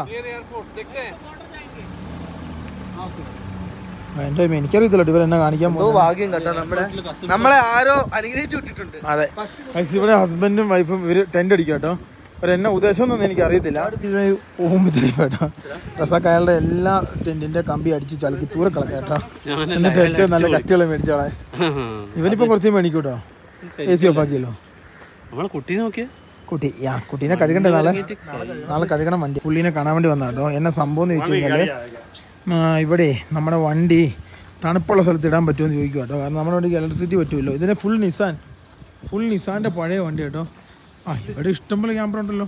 എൻ്റെ എനിക്കറിയത്തില്ല ഇവർ എന്നെ കാണിക്കാൻ എന്തോ പോകുന്നത് ഭാഗ്യം കേട്ടോ നമ്മുടെ നമ്മളെ ആരോ അനുഗ്രഹിച്ചു വിട്ടിട്ടുണ്ട് അതെ ഗൈസ് ഇവിടെ ഹസ്ബൻഡും വൈഫും ഇവര് ടെന്റ് അടിക്കും കേട്ടോ ഒരു എന്നെ ഉദ്ദേശം ഒന്നും എനിക്ക് അറിയത്തില്ല പോകുമ്പോഴത്തേക്കും കേട്ടോ റസാക്ക് അയാളുടെ എല്ലാ ടെന്റിന്റെ കമ്പി അടിച്ച് ചളുക്കി ദൂരെ കളഞ്ഞ കേട്ടോ എന്നിട്ട് ഏറ്റവും നല്ല കട്ടിയുള്ള മേടിച്ചോളെ ഇവനിപ്പോ കുറച്ച് മേടിക്കും കേട്ടോ എ സി ഓഫ് ആക്കിയല്ലോ നമ്മളെ കുട്ടി നോക്കിയേ കുട്ടി യാ കുട്ടീനെ കഴുകണ്ടേ നാളെ നാളെ കഴുകണം വണ്ടി പുള്ളീനെ കാണാൻ വേണ്ടി വന്ന കേട്ടോ എന്നെ സംഭവം എന്ന് ചോദിച്ചു കഴിഞ്ഞാല് ആ, ഇവിടെ നമ്മുടെ വണ്ടി തണുപ്പുള്ള സ്ഥലത്ത് ഇടാൻ പറ്റുമെന്ന് ചോദിക്കും കേട്ടോ കാരണം നമ്മുടെ വണ്ടിക്ക് ഇലക്ട്രിസിറ്റി പറ്റുമല്ലോ ഇതിന് ഫുൾ നിസാൻ ഫുൾ നിസാന്റെ പഴയ വണ്ടി കേട്ടോ ആ ഇവിടെ ഇഷ്ടംപോലെ ക്യാമറ ഉണ്ടല്ലോ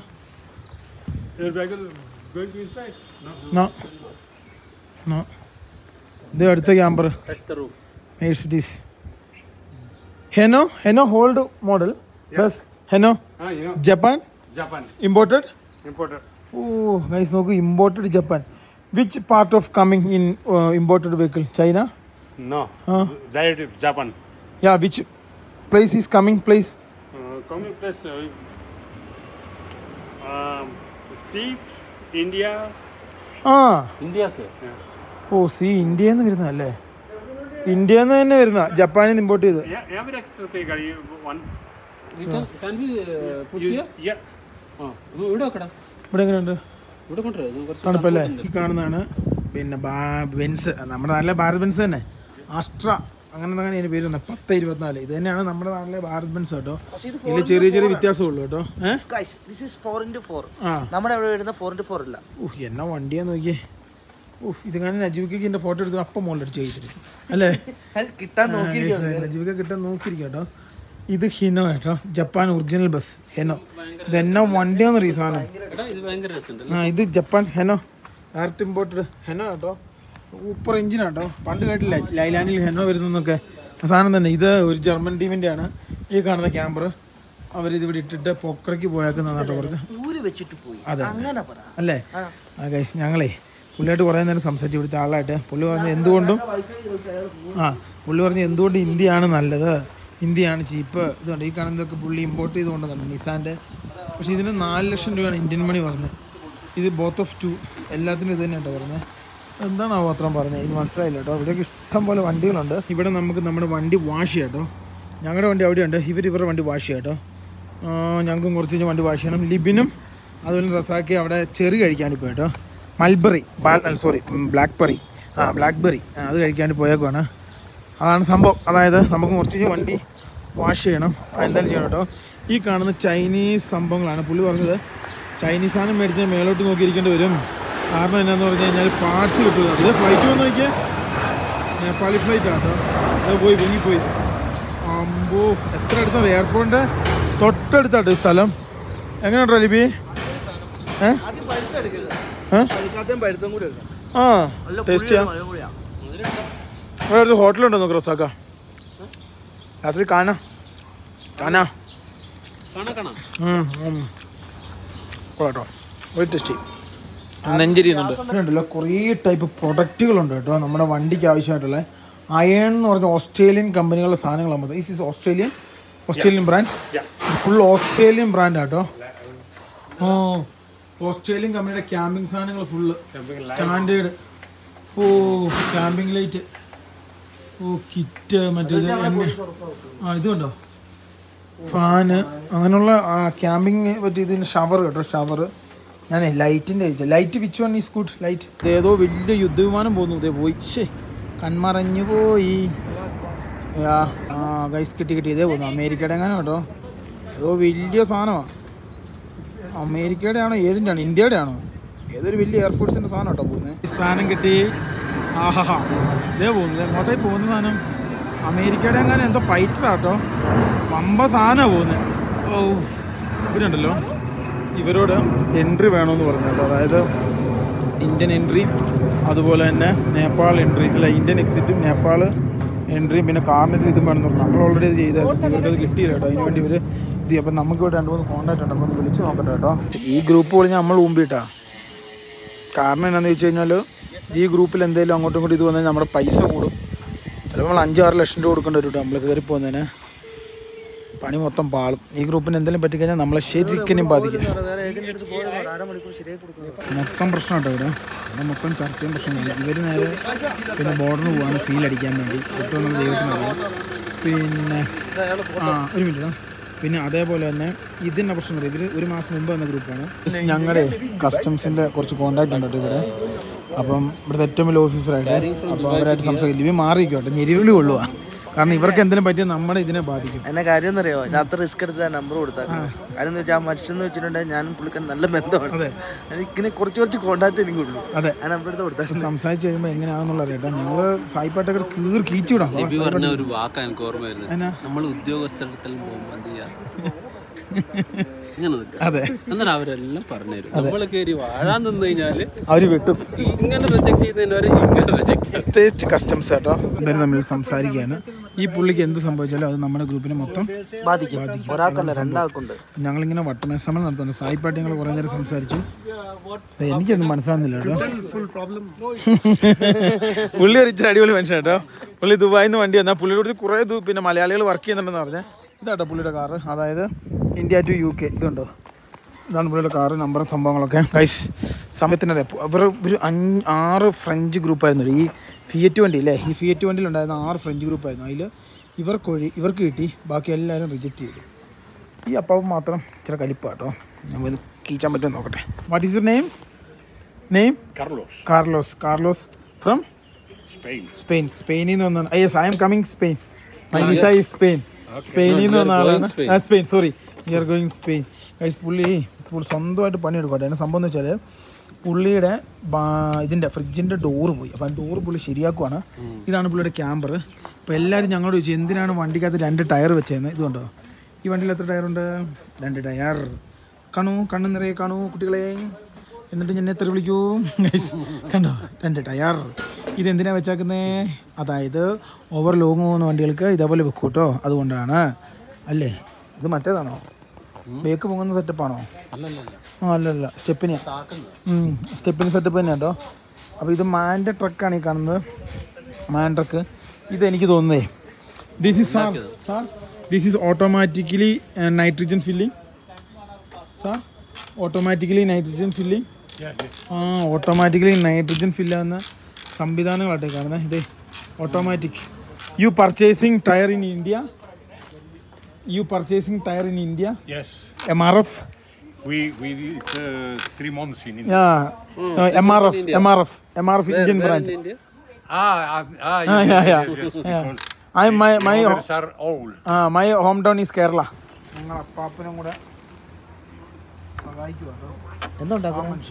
No. No. ഇത് അടുത്ത camper Mercedes Hino Hino old model bus Hino Japan Japan imported imported. Oh guys നോക്കൂ imported Japan which part of coming in imported vehicle China No, direct Japan. Yeah which place is coming place Uh, coming place, uh, um, sea, India. ആ India's oh sea ഇന്ത്യയിൽ നിന്ന് വരുന്നതല്ലേ ഇന്ത്യയിൽ നിന്ന് തന്നെ വരുന്ന ജപ്പാനിൽ നിന്ന് ഇമ്പോർട്ട് ചെയ്ത് Yeah, every extra got one. can we uh, put here? Yeah. ആ ഇത് ഇവിടെ വെക്കടാ ഇവിടെ എങ്ങനെയുണ്ട് ഇവിടെ കൊണ്ടുവരാം ഞാൻ കുറച്ച് തണുപ്പല്ലേ ഈ കാണുന്നതാണ് പിന്നെ ബാ- ബെൻസ് നമ്മുടെ നാട്ടിലെ ഭാരത് ബെൻസ് തന്നെ ആസ്ട്ര അങ്ങനെ അങ്ങനെ അതിന് പേര് വന്നത് പത്ത് ഇരുപത്തിനാല് ഇത് തന്നെയാണ് നമ്മുടെ നാട്ടിലെ ഭാരത് ബെൻസ് കേട്ടോ ഇതിൽ ചെറിയ ചെറിയ വ്യത്യാസമുള്ളൂ കേട്ടോ eh this is four into four ആ നമ്മുടെ അവിടെ വരുന്ന ഫോർ ഇൻറ്റു ഫോർ ഇല്ല ഊഹ് എന്നാ വണ്ടിയാ നോക്കിയേ ഊഹ് ഇത് കാണാൻ നജീബിക്ക് എൻ്റെ ഫോട്ടോ എടുത്ത് അപ്പം മുകളിലടിച്ച് കഴിച്ചിട്ട് അല്ലേ കിട്ടാൻ നോക്കിയിരിക്കുന്നു നജീബിക്ക കിട്ടാൻ നോക്കിയിരിക്കും കേട്ടോ ഇത് ഹിനോ കേട്ടോ ജപ്പാൻ ഒറിജിനൽ ബസ് ഹെനോ ഇത് എന്നാ വണ്ടിയാന്ന് ഈ സാധനം എടാ ഇത് ഭയങ്കര രസമുണ്ട് ആ ഇത് Japan Hino direct imported Hino കേട്ടോ സൂപ്പർ എഞ്ചിനാട്ടോ പണ്ട് കേട്ടില്ല ലൈലാൻഡിൽ ഹെനോ വരുന്നൊക്കെ ആ സാധനം തന്നെ ഇത് ഒരു ജർമ്മൻ ടീമിൻ്റെ ആണ് ഈ കാണുന്ന ക്യാമ്പർ അവരിത് ഇവിടെ ഇട്ടിട്ട് പൊക്കറയ്ക്ക് പോയേക്കുന്നതാണ് കേട്ടോ പറഞ്ഞ് ഊര് വെച്ചിട്ട് പോയി അതെ. അങ്ങനെ പറ അല്ലേ ആ ഗൈസ് ഞങ്ങളേ പുള്ളിയായിട്ട് കുറേ നേരം സംസാരിച്ചു ഇവിടുത്തെ ആളായിട്ട് പുള്ളി പറഞ്ഞു എന്തുകൊണ്ടും ആ പുള്ളി പറഞ്ഞു എന്തുകൊണ്ട് ഇന്ത്യയാണ് നല്ലത് ഇന്ത്യയാണ് ചീപ്പ് ഇതുകൊണ്ട് ഈ കാണുന്നതൊക്കെ പുള്ളി ഇമ്പോർട്ട് ചെയ്ത് കൊണ്ടുവന്നുണ്ട് നിസാൻ്റെ പക്ഷേ ഇതിന് നാല് ലക്ഷം രൂപയാണ് ഇന്ത്യൻ മണി പറഞ്ഞത് ഇത് ബോത്ത് ഓഫ് ടു എല്ലാത്തിനും ഇത് തന്നെ കേട്ടോ പറഞ്ഞത് എന്താണാവോ അത്രയും പറഞ്ഞത് ഇനി മനസ്സിലായില്ല കേട്ടോ ഇവിടെയൊക്കെ ഇഷ്ടം പോലെ വണ്ടികളുണ്ട് ഇവിടെ നമുക്ക് നമ്മുടെ വണ്ടി വാഷ് ചെയ്യാം കേട്ടോ ഞങ്ങളുടെ വണ്ടി അവിടെയുണ്ട് ഇവർ ഇവരുടെ വണ്ടി വാഷ് ചെയ്യാം കേട്ടോ ആ, ഞങ്ങൾക്കും കുറച്ച് കഴിഞ്ഞ് വണ്ടി വാഷ് ചെയ്യണം ലിബിനും അതുപോലെ റസാക്കി അവിടെ ചെറി കഴിക്കാൻ പോയി കേട്ടോ മൽബറി സോറി ബ്ലാക്ക് ബെറി ആ ബ്ലാക്ക് ബെറി അത് കഴിക്കാൻ പോയേക്കുവാണ് അതാണ് സംഭവം അതായത് നമുക്ക് കുറച്ച് കഴിഞ്ഞ് വണ്ടി വാഷ് ചെയ്യണം ആ, എന്തായാലും ചെയ്യണം കേട്ടോ ഈ കാണുന്ന ചൈനീസ് സംഭവങ്ങളാണ് പുള്ളി പറഞ്ഞത് ചൈനീസ് സാധനം മേടിച്ചാൽ മേലോട്ട് നോക്കിയിരിക്കേണ്ടി വരും കാരണം എന്നാന്ന് പറഞ്ഞു കഴിഞ്ഞാൽ പാർട്സ് കിട്ടുന്നത് ഇത് ഫ്ലൈറ്റ് വന്ന് നോക്കിയാൽ നേപ്പാളി ഫ്ലൈറ്റ് ആട്ടോ അത് പോയി പൊങ്ങിപ്പോയി അമ്പോ എത്ര അടുത്താണ് എയർപോർട്ടിൻ്റെ തൊട്ടടുത്താട്ടോ ഈ സ്ഥലം എങ്ങനെയുണ്ടോ ലിബി ഏ ഏ പഴുക്കാത്തയും പഴുത്തും കൂടി എടുക്കണം ആ ടേസ്റ്റ് ചെയ്യാം ഇവിടെ ഒരു ഹോട്ടലുണ്ടോ നോക്ക് റസാക്ക രാത്രി കാണാം കാണാം കാണാം കാണാം കേട്ടോ ഒരു ടെസ്റ്റ് നെഞ്ചരിയുന്നുണ്ട് ഉണ്ടല്ലോ കുറേ ടൈപ്പ് പ്രൊഡക്റ്റുകളുണ്ട് കേട്ടോ നമ്മുടെ വണ്ടിക്ക് ആവശ്യമായിട്ടുള്ള അയൺ എന്ന് പറഞ്ഞ ഓസ്ട്രേലിയൻ കമ്പനികളുടെ സാധനങ്ങളാണ് മൊത്തം is is Australian Australian brand full Australian brand കേട്ടോ ഓ ഓസ്ട്രേലിയൻ കമ്പനിയുടെ ക്യാമ്പിംഗ് സാധനങ്ങൾ ഫുള്ള് സ്റ്റാൻഡേർഡ് ഓ ക്യാമ്പിംഗ് ലൈറ്റ് ഓ കിറ്റ് മറ്റേത് എണ്ണ ആ ഇതുണ്ടോ ഫാന് അങ്ങനെയുള്ള ക്യാമ്പിങ് പറ്റിയതിന് ഷവർ കേട്ടോ ഷവർ ഞാൻ ലൈറ്റിൻ്റെ ചോദിച്ചത് light which one is good light ഏതോ വലിയ യുദ്ധവിമാനം പോകുന്നു ഇതേ പോയി ശേ കൺമറഞ്ഞു പോയി യാ, ആ ഗൈസ് കിട്ടി കിട്ടി ഇതേ പോകുന്നു അമേരിക്കയുടെ എങ്ങനെ കേട്ടോ ഏതോ വലിയ സാധനമാണ് അമേരിക്കയുടെ ആണോ ഏതിൻ്റെ ആണ് ഇന്ത്യയുടെ ആണോ ഏതൊരു വലിയ എയർഫോഴ്സിൻ്റെ സാധനം കേട്ടോ പോകുന്നത് ഈ സാധനം കിട്ടി ആഹാ ഇതേ പോകുന്നത് എങ്ങോട്ടേ പോകുന്ന സാധനം അമേരിക്കയുടെ അങ്ങനെ എന്തോ ഫൈറ്റർ ആട്ടോ പമ്പ സാധനമാണ് പോകുന്നത് ഓ ഇവരുണ്ടല്ലോ ഇവരോട് എൻട്രി വേണമെന്ന് പറഞ്ഞു കേട്ടോ അതായത് ഇന്ത്യൻ എൻട്രി അതുപോലെ തന്നെ നേപ്പാൾ എൻട്രി അല്ല ഇന്ത്യൻ എക്സിറ്റും നേപ്പാൾ എൻട്രിയും പിന്നെ കാറിൻ്റെ ഇതും വേണമെന്ന് പറഞ്ഞു നമ്മൾ ഓൾറെഡി ഇത് ചെയ്തായിരുന്നു ഇവർക്കത് കിട്ടിയില്ല കേട്ടോ അതിന് വേണ്ടി ഇവർ ഇത് അപ്പം നമുക്ക് ഇവിടെ രണ്ട് മൂന്ന് കോൺടാക്റ്റ് ഉണ്ട് അപ്പോൾ ഒന്ന് വിളിച്ച് നോക്കട്ടെ കേട്ടോ ഈ ഗ്രൂപ്പ് വിളിഞ്ഞാൽ നമ്മൾ മുമ്പിട്ടാ കാരണം എന്നാന്ന് വെച്ച് കഴിഞ്ഞാൽ ഈ ഗ്രൂപ്പിൽ എന്തെങ്കിലും അങ്ങോട്ടും ഇങ്ങോട്ടും ഇത് വന്നാൽ നമ്മുടെ പൈസ കൂടും ചിലപ്പോൾ നമ്മൾ അഞ്ചാറ് ലക്ഷം രൂപ കൊടുക്കേണ്ടി വരും കേട്ടോ നമ്മൾ കയറി പോകുന്നതിന് പണി മൊത്തം പാളും ഈ ഗ്രൂപ്പിന് എന്തെങ്കിലും പറ്റിക്കഴിഞ്ഞാൽ നമ്മളെ ശരിക്കും ബാധിക്കും വേറെ ഏജന്റ് അടുത്ത് പോയി അരമണിക്കൂർ ശരിയായി കൊടുക്കുന്നു മൊത്തം പ്രശ്നം കേട്ടോ ഇവിടെ ഇവിടെ മൊത്തം ചർച്ചയും പ്രശ്നമില്ല ഇവർ നേരെ പിന്നെ ബോർഡറിന് പോവാണ് സീൽ അടിക്കാൻ വേണ്ടി ഏറ്റവും നമ്മൾ ദൈവത്തിനറിയാം പിന്നെ ആ ഒരു മിനിറ്റ് പിന്നെ അതേപോലെ തന്നെ ഇതിൻ്റെ പ്രശ്നം പറയാം ഇവർ ഒരു മാസം മുമ്പ് വന്ന ഗ്രൂപ്പാണ് ഞങ്ങളുടെ കസ്റ്റംസിൻ്റെ കുറച്ച് കോൺടാക്ട് ഉണ്ട് കേട്ടോ ഇവിടെ അപ്പം ഇവിടുത്തെ ഏറ്റവും വലിയ ഓഫീസറായിട്ട് അപ്പോൾ അവരായിട്ട് സംസാരിക്കില്ല ഇവർ മാറിക്കോട്ടെ ഞെരിവിളി കൊള്ളുക കാരണം ഇവർക്ക് എന്തെങ്കിലും പറ്റിയാൽ നമ്മുടെ ഇതിനെ ബാധിക്കും എന്നെ കാര്യം എന്നറിയോ ഞാൻ അത്ര റിസ്ക് എടുത്ത് നമ്പർ കൊടുത്താൽ കാര്യം എന്ന് വെച്ചാൽ ആ മനുഷ്യൻ എന്ന് വെച്ചിട്ടുണ്ടെങ്കിൽ ഞാനും പുള്ളിക്കാൻ നല്ല ബന്ധമാണ് എനിക്കിങ്ങനെ കുറച്ച് കുറച്ച് കോണ്ടാക്ട് എനിക്ക് ഉള്ളൂ അതെ. ആ നമ്പർ എടുത്ത് കൊടുത്താൽ സംസാരിച്ച് കഴിയുമ്പോൾ എങ്ങനെയാണെന്നുള്ള അറിയാം കേട്ടോ ഞങ്ങൾ സായിപ്പാട്ടൊക്കെ കീറി കീച്ചു വിടാം ലിബി പറഞ്ഞ ഒരു വാക്കാണ് എനിക്ക് ഓർമ്മ വരുന്നത് നമ്മൾ ഉദ്യോഗസ്ഥലത്തിൽ പോകുമ്പോൾ എന്ത് ചെയ്യാ ഇങ്ങനെ നിൽക്കുക അതെ എന്നിട്ട് അവരെല്ലാം പറഞ്ഞു തരും നമ്മൾ കയറി വാഴാൻ നിന്ന് കഴിഞ്ഞാല് അവർ വെട്ടും ഇങ്ങനെ റിജക്ട് ചെയ്യുന്നതിന് ഇങ്ങനെ റിജക്ട് ചെയ്യും പ്രത്യേകിച്ച് കസ്റ്റംസ് കേട്ടോ ഇവർ തമ്മിൽ സംസാരിക്കുകയാണ് ഈ പുള്ളിക്ക് എന്ത് സംഭവിച്ചാലും അത് നമ്മുടെ ഗ്രൂപ്പിനെ മൊത്തം ബാധിക്കും ഒരാൾക്കല്ല രണ്ടാൾക്കുണ്ട് ഞങ്ങളിങ്ങനെ വട്ടമേശമൽ നടത്തുന്നുണ്ട് സായിപ്പാട്ടി ഞങ്ങൾ കുറേ നേരം സംസാരിച്ചു ദേ, എനിക്കൊന്നും മനസ്സിലാകുന്നില്ല കേട്ടോ പുള്ളി ഒരു ഇച്ചിരി അടിപൊളി മനുഷ്യൻ കേട്ടോ പുള്ളി ദുബായിൽ നിന്ന് വണ്ടി വന്നാൽ പുള്ളിയുടെ അടുത്ത് കുറേ ദൂ പിന്നെ മലയാളികൾ വർക്ക് ചെയ്യുന്നുണ്ടെന്ന് പറഞ്ഞത് ഇതാട്ടോ പുള്ളിയുടെ കാറ് അതായത് ഇന്ത്യ ടു യു കെ ഇതുണ്ടോ ഇതാണ് പുള്ളിയുടെ കാറ് നമ്പറും സംഭവങ്ങളൊക്കെ ഗൈസ് സമയത്തിനറിയാം ഇവർ ഒരു അഞ്ച് ആറ് ഫ്രഞ്ച് ഗ്രൂപ്പായിരുന്നു ഈ ഫിയറ്റ് വണ്ടി അല്ലേ ഈ ഫിയറ്റ് വണ്ടിയിലുണ്ടായിരുന്ന ആറ് ഫ്രഞ്ച് ഗ്രൂപ്പായിരുന്നു അതിൽ ഇവർക്ക് ഒഴി ഇവർക്ക് കിട്ടി ബാക്കി എല്ലാവരും റിജക്റ്റ് ചെയ്തു ഈ അപ്പാവ് മാത്രം ഇച്ചിരി കലിപ്പാട്ടോ ഞാൻ ഇത് കീച്ചാൻ പറ്റുമോ നോക്കട്ടെ what is your name name Carlos, Carlos Carlos from Spain. Spain സ്പെയിനിൽ നിന്ന് വന്നാണ് yes I am coming Spain my visa is Spain സ്പെയിനിൽ നിന്ന് വന്ന ആളാണ് ആ, Spain sorry we are going Spain guys പുള്ളി പുള്ളി സ്വന്തമായിട്ട് പണിയെടുക്കട്ടെ അതിന് സംഭവം എന്ന് വെച്ചാൽ പുള്ളിയുടെ ബാ- ഇതിൻ്റെ ഫ്രിഡ്ജിൻ്റെ ഡോറ് പോയി അപ്പോൾ ആ ഡോറ് പുള്ളി ശരിയാക്കുവാണ് ഇതാണ് പുള്ളിയുടെ ക്യാമ്പർ അപ്പോൾ എല്ലാവരും ഞങ്ങളോട് ചോദിച്ചു എന്തിനാണ് വണ്ടിക്കകത്ത് രണ്ട് ടയർ വെച്ചതെന്ന് ഇതുകൊണ്ടോ ഈ വണ്ടിയിൽ എത്ര ടയറുണ്ട് രണ്ട് ടയർ കാണൂ കണ്ണു നിറയെ കാണൂ കുട്ടികളെ എന്നിട്ട് എന്നെ എത്ര വിളിക്കൂ Guys, കണ്ടോ രണ്ട് ടയർ ഇതെന്തിനാ വെച്ചേക്കുന്നേ അതായത് ഓവർ ലോങ് പോകുന്ന വണ്ടികൾക്ക് ഇതേപോലെ വെക്കും കേട്ടോ അതുകൊണ്ടാണ് അല്ലേ ഇത് മറ്റേതാണോ ബേക്ക് പൊങ്ങുന്ന സെറ്റപ്പാണോ ആ അല്ലല്ല സ്റ്റെപ്പിന് സ്റ്റെപ്പിന് സെറ്റപ്പ് തന്നെ കേട്ടോ അപ്പോൾ ഇത് മാൻ്റെ ട്രക്കാണ് ഈ കാണുന്നത് മാൻ ട്രക്ക് ഇത് എനിക്ക് തോന്നുന്നേ this is sir sir this is automatically nitrogen filling sir automatically nitrogen filling ആ ഓട്ടോമാറ്റിക്കലി നൈട്രജൻ ഫില്ലാകുന്ന സംവിധാനങ്ങളാട്ടെ കാണുന്നത് ഇതേ automatic you purchasing tyre in India you purchasing tyre in India Yes. M R F We we did uh, three months in India. M R F M R F M R F Indian brand Ah, ah, ah, Ah, yes, yeah, yes, yeah. yes, yes, Yeah. because I my my the others are old. ആ my home town is Kerala ഞങ്ങൾ അപ്പാപ്പനും കൂടെ സഹായിക്കുക എന്തുണ്ടാക്കുന്നത്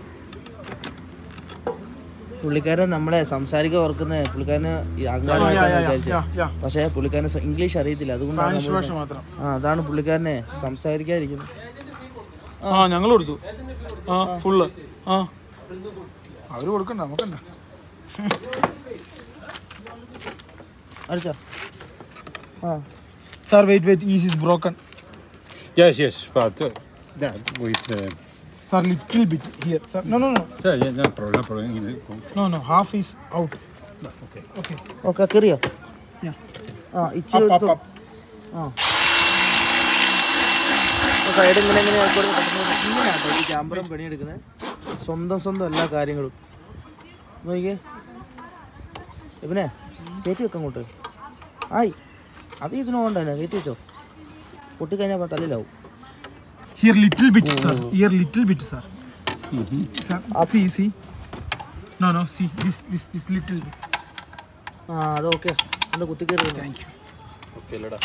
പുള്ളിക്കാരൻ നമ്മളെ സംസാരിക്കാൻ ഓർക്കുന്ന പുള്ളിക്കാരന് ഈ അഹങ്കാരമായിട്ടാണ് വിചാരിച്ചത്. പക്ഷേ പുള്ളിക്കാരന് സ- ഇംഗ്ലീഷ് അറിയത്തില്ല അതുകൊണ്ടാണ് സ്പാനിഷ് നമ്മള് ഭാഷ മാത്രം ആ അതാണ് പുള്ളിക്കാരനെ സംസാരിക്കാതിരിക്കുന്നത് ആ ഞങ്ങൾ കൊടുത്തു ആ ഫുള്ള് ആ അവര് കൊടുക്കണ്ട നമുക്കണ്ട അടിച്ചോ ആ sir wait wait is is broken Yes, yes, but uh, that with uh, sir little bit here sir no no no yeah, yeah, no problem, no problem. in the- no no half is out okay okay okay കയറിയോ Yeah. ആ ഇച്ചിരി up up up ആ side ഇങ്ങനെ ഇങ്ങനെ ആയിക്കോട്ടെ കിടക്കുന്നത് ഇങ്ങനെയാട്ടോ ഈ ക്യാമ്പറും പണിയെടുക്കുന്നത് സ്വന്തം സ്വന്തം എല്ലാ കാര്യങ്ങളും നോക്കിയേ ഇവനെ കയറ്റി വെക്കാം അങ്ങോട്ട് ആയി അത് ഇതിന് പോകണ്ട തന്നെ കയറ്റി വെച്ചോ പൊട്ടിക്കഴിഞ്ഞാൽ തല്ലിലാവും here little bit sir here little bit sir sir see see no no see this this this little bit ആ അത് ഓക്കെ എന്താ കുത്തിക്കയറി താങ്ക് യു ഓക്കെ അല്ലടാ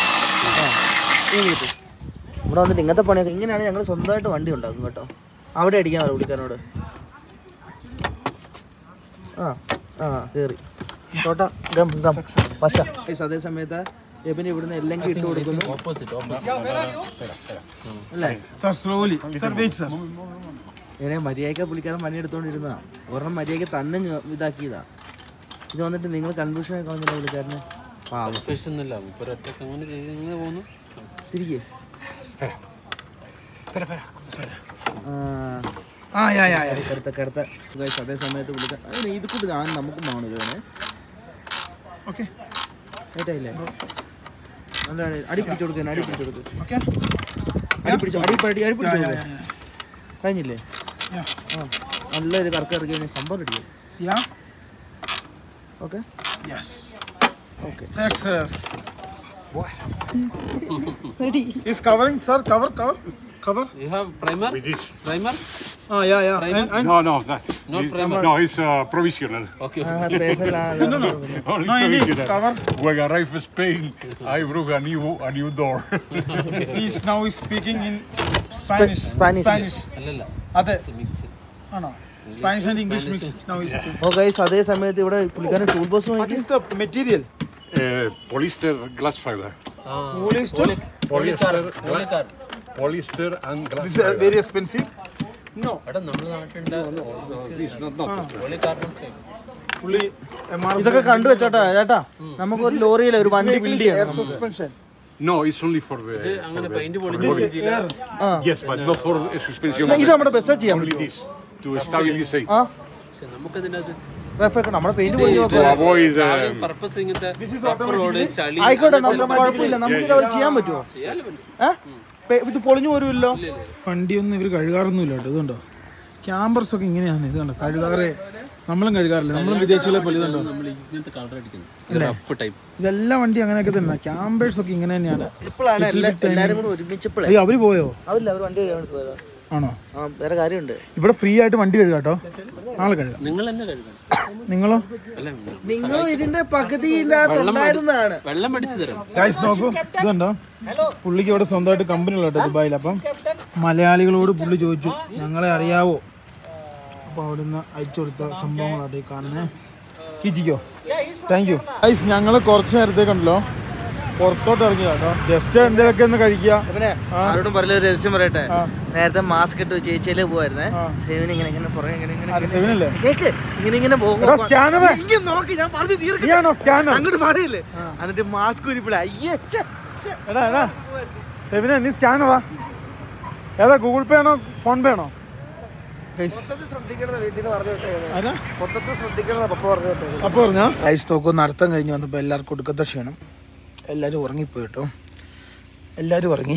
ഇവിടെ വന്നിട്ട് ഇങ്ങനത്തെ പണിയൊക്കെ ഇങ്ങനെയാണ് ഞങ്ങൾ സ്വന്തമായിട്ട് വണ്ടി ഉണ്ടാക്കും കേട്ടോ അവിടെ അടിക്കാൻ പറ പുള്ളിക്കാരനോട് ആ ആ കയറി തോട്ട ഗം ഗം പശ അതേ സമയത്ത് എബിന് ഇവിടുന്ന് എല്ലാം ഇട്ട് കൊടുക്കുന്നു ഓപ്പോസിറ്റ് ഓപ്പോസിറ്റ് അല്ലേ sir slowly sir wait sir ഇങ്ങനെ മര്യാദയ്ക്ക് പുള്ളിക്കാരൻ പണിയെടുത്തോണ്ടിരുന്നതാ ഒരെണ്ണം മര്യാദയ്ക്ക് തന്നെ ഞ- ഇതാക്കിയതാ ഇത് വന്നിട്ട് നിങ്ങൾ കൺഫ്യൂഷൻ ആയി കളഞ്ഞില്ല പുള്ളിക്കാരന് പാവം ഒന്നുമില്ല മുപ്പത് ഒറ്റക്ക് അങ്ങനെ ചെയ്ത് ഇങ്ങനെ പോകുന്നു തിരികെ ആ യാ യാ യാ കടുത്ത കടുത്ത ഗൈസ് അതേ സമയത്ത് പുള്ളിക്കാരൻ അതിന് ഇത് കൂടി ഞാൻ നമുക്ക് കാണും ഇവനെ ഓക്കെ കേട്ടായില്ലേ നല്ല അടി പിടിച്ചു കൊടുക്കാൻ അടി പിടിച്ചു കൊടുക്ക് ഓക്കെ അടി പിടിച്ചു അടി അടി അടി പിടിച്ചു കൊടുക്ക് കഴിഞ്ഞില്ലേ Yeah. ആ നല്ലൊരു കറക്കം ഇറക്കി കഴിഞ്ഞാൽ സംഭവം അടിക്കും yeah okay yes okay Success. Is covering, sir. Cover, cover, cover. You have primer with this. Primer Ah, yeah, yeah. And, and No, no, that. No it- primer. no, it's uh, provisional. Okay Only no, you need provisional. cover. When I arrived in Spain, I broke a new a new door. he's now he's speaking in Spanish. Spanish. Spanish. അല്ലല്ല അതെ mix ആണോ Spanish and English mix now is oh guys അതേ സമയത്ത് ഇവിടെ പുള്ളിക്കാരൻ tool box What നോക്കി is the material? uh, polyester glass fiber. Polyester. Polyester, പോളിക്കാർ polyester and glass This is fiber. very expensive. No. എടാ നമ്മുടെ നാട്ടിലുണ്ട് This not not. പോളിക്കാർബൺ പുള്ളി MRP. ഇതൊക്കെ കണ്ടു വെച്ചോട്ടാ ചേട്ടാട്ടാ നമുക്ക് ഒരു ലോറിയിൽ ഒരു വണ്ടി Vehicle ബിൽഡ് is air ചെയ്യണം suspension. No, it's only for the. അങ്ങനെ for the- പെയിന്റ് for പൊളിഞ്ഞു the- Air. ആ Yes, but not for the suspension. ഇത് of the- നമ്മുടെ ബസ് ചെയ്യാൻ Only പറ്റുമോ this to stabilize. ആ പക്ഷെ നമുക്കതിനകത്ത് റെഫൊക്കെ നമ്മുടെ പെയിന്റ് പോയി To avoid. Um, പർപ്പസ് ഇങ്ങനത്തെ റബ്ബർ റോഡ് ചളി ആയിക്കോട്ടെ നമുക്ക് കുഴപ്പമില്ല നമുക്ക് ഇത് അവർ ചെയ്യാൻ പറ്റുമോ ചെയ്യാലോ പറ്റും. ഏ പെ- ഇത് പൊളിഞ്ഞു പോരുമല്ലോ വണ്ടിയൊന്നും ഇവർ കഴുകാറൊന്നുമില്ല കേട്ടോ ഇതുണ്ടോ ക്യാമ്പർസ് ഒക്കെ ഇങ്ങനെയാണ് ഇത് കണ്ടോ കഴുകാറെ നമ്മളും കഴുകാറില്ല നമ്മളും വിദേശികളെ പോലെ ഇതുണ്ടോ നമ്മൾ ഇങ്ങനത്തെ കളർ അടിക്കുന്നത് റഫ് ടൈപ്പ് ഇതെല്ലാം വണ്ടി അങ്ങനെയൊക്കെ തന്നെ ക്യാമ്പേഴ്സ് ഒക്കെ ഇങ്ങനെ തന്നെയാണ് ഇപ്പോഴാണ് എല്ലാ- എല്ലാരും കൂടെ ഒരുമിച്ചപ്പോഴേ അയ്യോ അവര് പോയോ അവരില്ല അവർ വണ്ടി കഴുകാൻ വേണ്ടി പോയതാ ആണോ ആ വേറെ കാര്യമുണ്ട് ഇവിടെ ഫ്രീ ആയിട്ട് വണ്ടി കഴുകാട്ടോ നാളെ കഴുകാം നിങ്ങൾ തന്നെ കഴുകണം നിങ്ങളോ അല്ല നിങ്ങൾ ഇതിന്റെ പകുതിന്റെ അകത്ത് ഉണ്ടായിരുന്നതാണ് വെള്ളം അടിച്ചു തരാം ഗായ്സ് നോക്കൂ ഇതുണ്ടോ പുള്ളിക്ക് ഇവിടെ സ്വന്തമായിട്ട് കമ്പനി ഉള്ള കേട്ടോ ദുബായിൽ അപ്പം മലയാളികളോട് പുള്ളി ചോദിച്ചു ഞങ്ങളെ അറിയാവോ അപ്പോൾ അവിടുന്ന് അയച്ചു കൊടുത്ത സംഭവങ്ങളാണ് ഈ കാണുന്നത് കിച്ചിക്കോ താങ്ക് യു ഗൈസ് ഞങ്ങൾ കുറച്ച് നേരത്തേക്കുണ്ടല്ലോ പുറത്തോട്ട് ഇറങ്ങി കേട്ടോ ജസ്റ്റ് എന്തെങ്കിലുമൊക്കെ ഒന്ന് കഴിക്കുക പിന്നെ ആരോടും പറഞ്ഞ ഒരു രഹസ്യം പറയട്ടെ നേരത്തെ മാസ്ക് ഇട്ട് ചേച്ചിയിലേ പോവായിരുന്നേ സേവിന് ഇങ്ങനെ ഇങ്ങനെ പുറകെ ഇങ്ങനെ ഇങ്ങനെ ആര് സെവനല്ലേ കേക്ക് ഇങ്ങനെ ഇങ്ങനെ പോകും എടാ സ്കാനർ ഇങ്ങനെ നോക്കി ഞാൻ പറഞ്ഞു തീർക്കട്ടെ നീയാണോ സ്കാനർ അങ്ങോട്ട് പറയില്ലേ എന്നിട്ട് മാസ്ക് ഉരിപ്പിട അയ്യേ ഛെ. എടാ എടാ സെവിനെ നീ സ്കാനറാ ഏതാ ഗൂഗിൾ പേ ആണോ ഫോൺ പേ ആണോ മൊത്തത്തിൽ ശ്രദ്ധിക്കണം വീട്ടിൽ നിന്ന് പറഞ്ഞു വിട്ടേ അല്ല മൊത്തത്തിൽ ശ്രദ്ധിക്കണം പപ്പ പറഞ്ഞു വിട്ടേ അപ്പോൾ പറഞ്ഞാ ഐസ് തോക്ക് നടത്തം കഴിഞ്ഞ് വന്നപ്പോൾ എല്ലാവർക്കും കൊടുക്കത്ത ക്ഷീണം എല്ലാവരും ഉറങ്ങിപ്പോയി കേട്ടോ എല്ലാവരും ഉറങ്ങി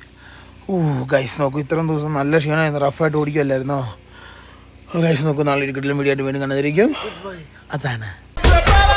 ഓ ഗൈസ് നോക്കൂ ഇത്രയും ദിവസം നല്ല ക്ഷീണമായിരുന്നു റഫായിട്ട് ഓടിക്കുമല്ലായിരുന്നോ ഗൈസ് നോക്കൂ നാളെ ഇരിക്കട്ടിലും മീഡിയ ആയിട്ട് വീണ്ടും കണ്ടതിരിക്കും അതാണ്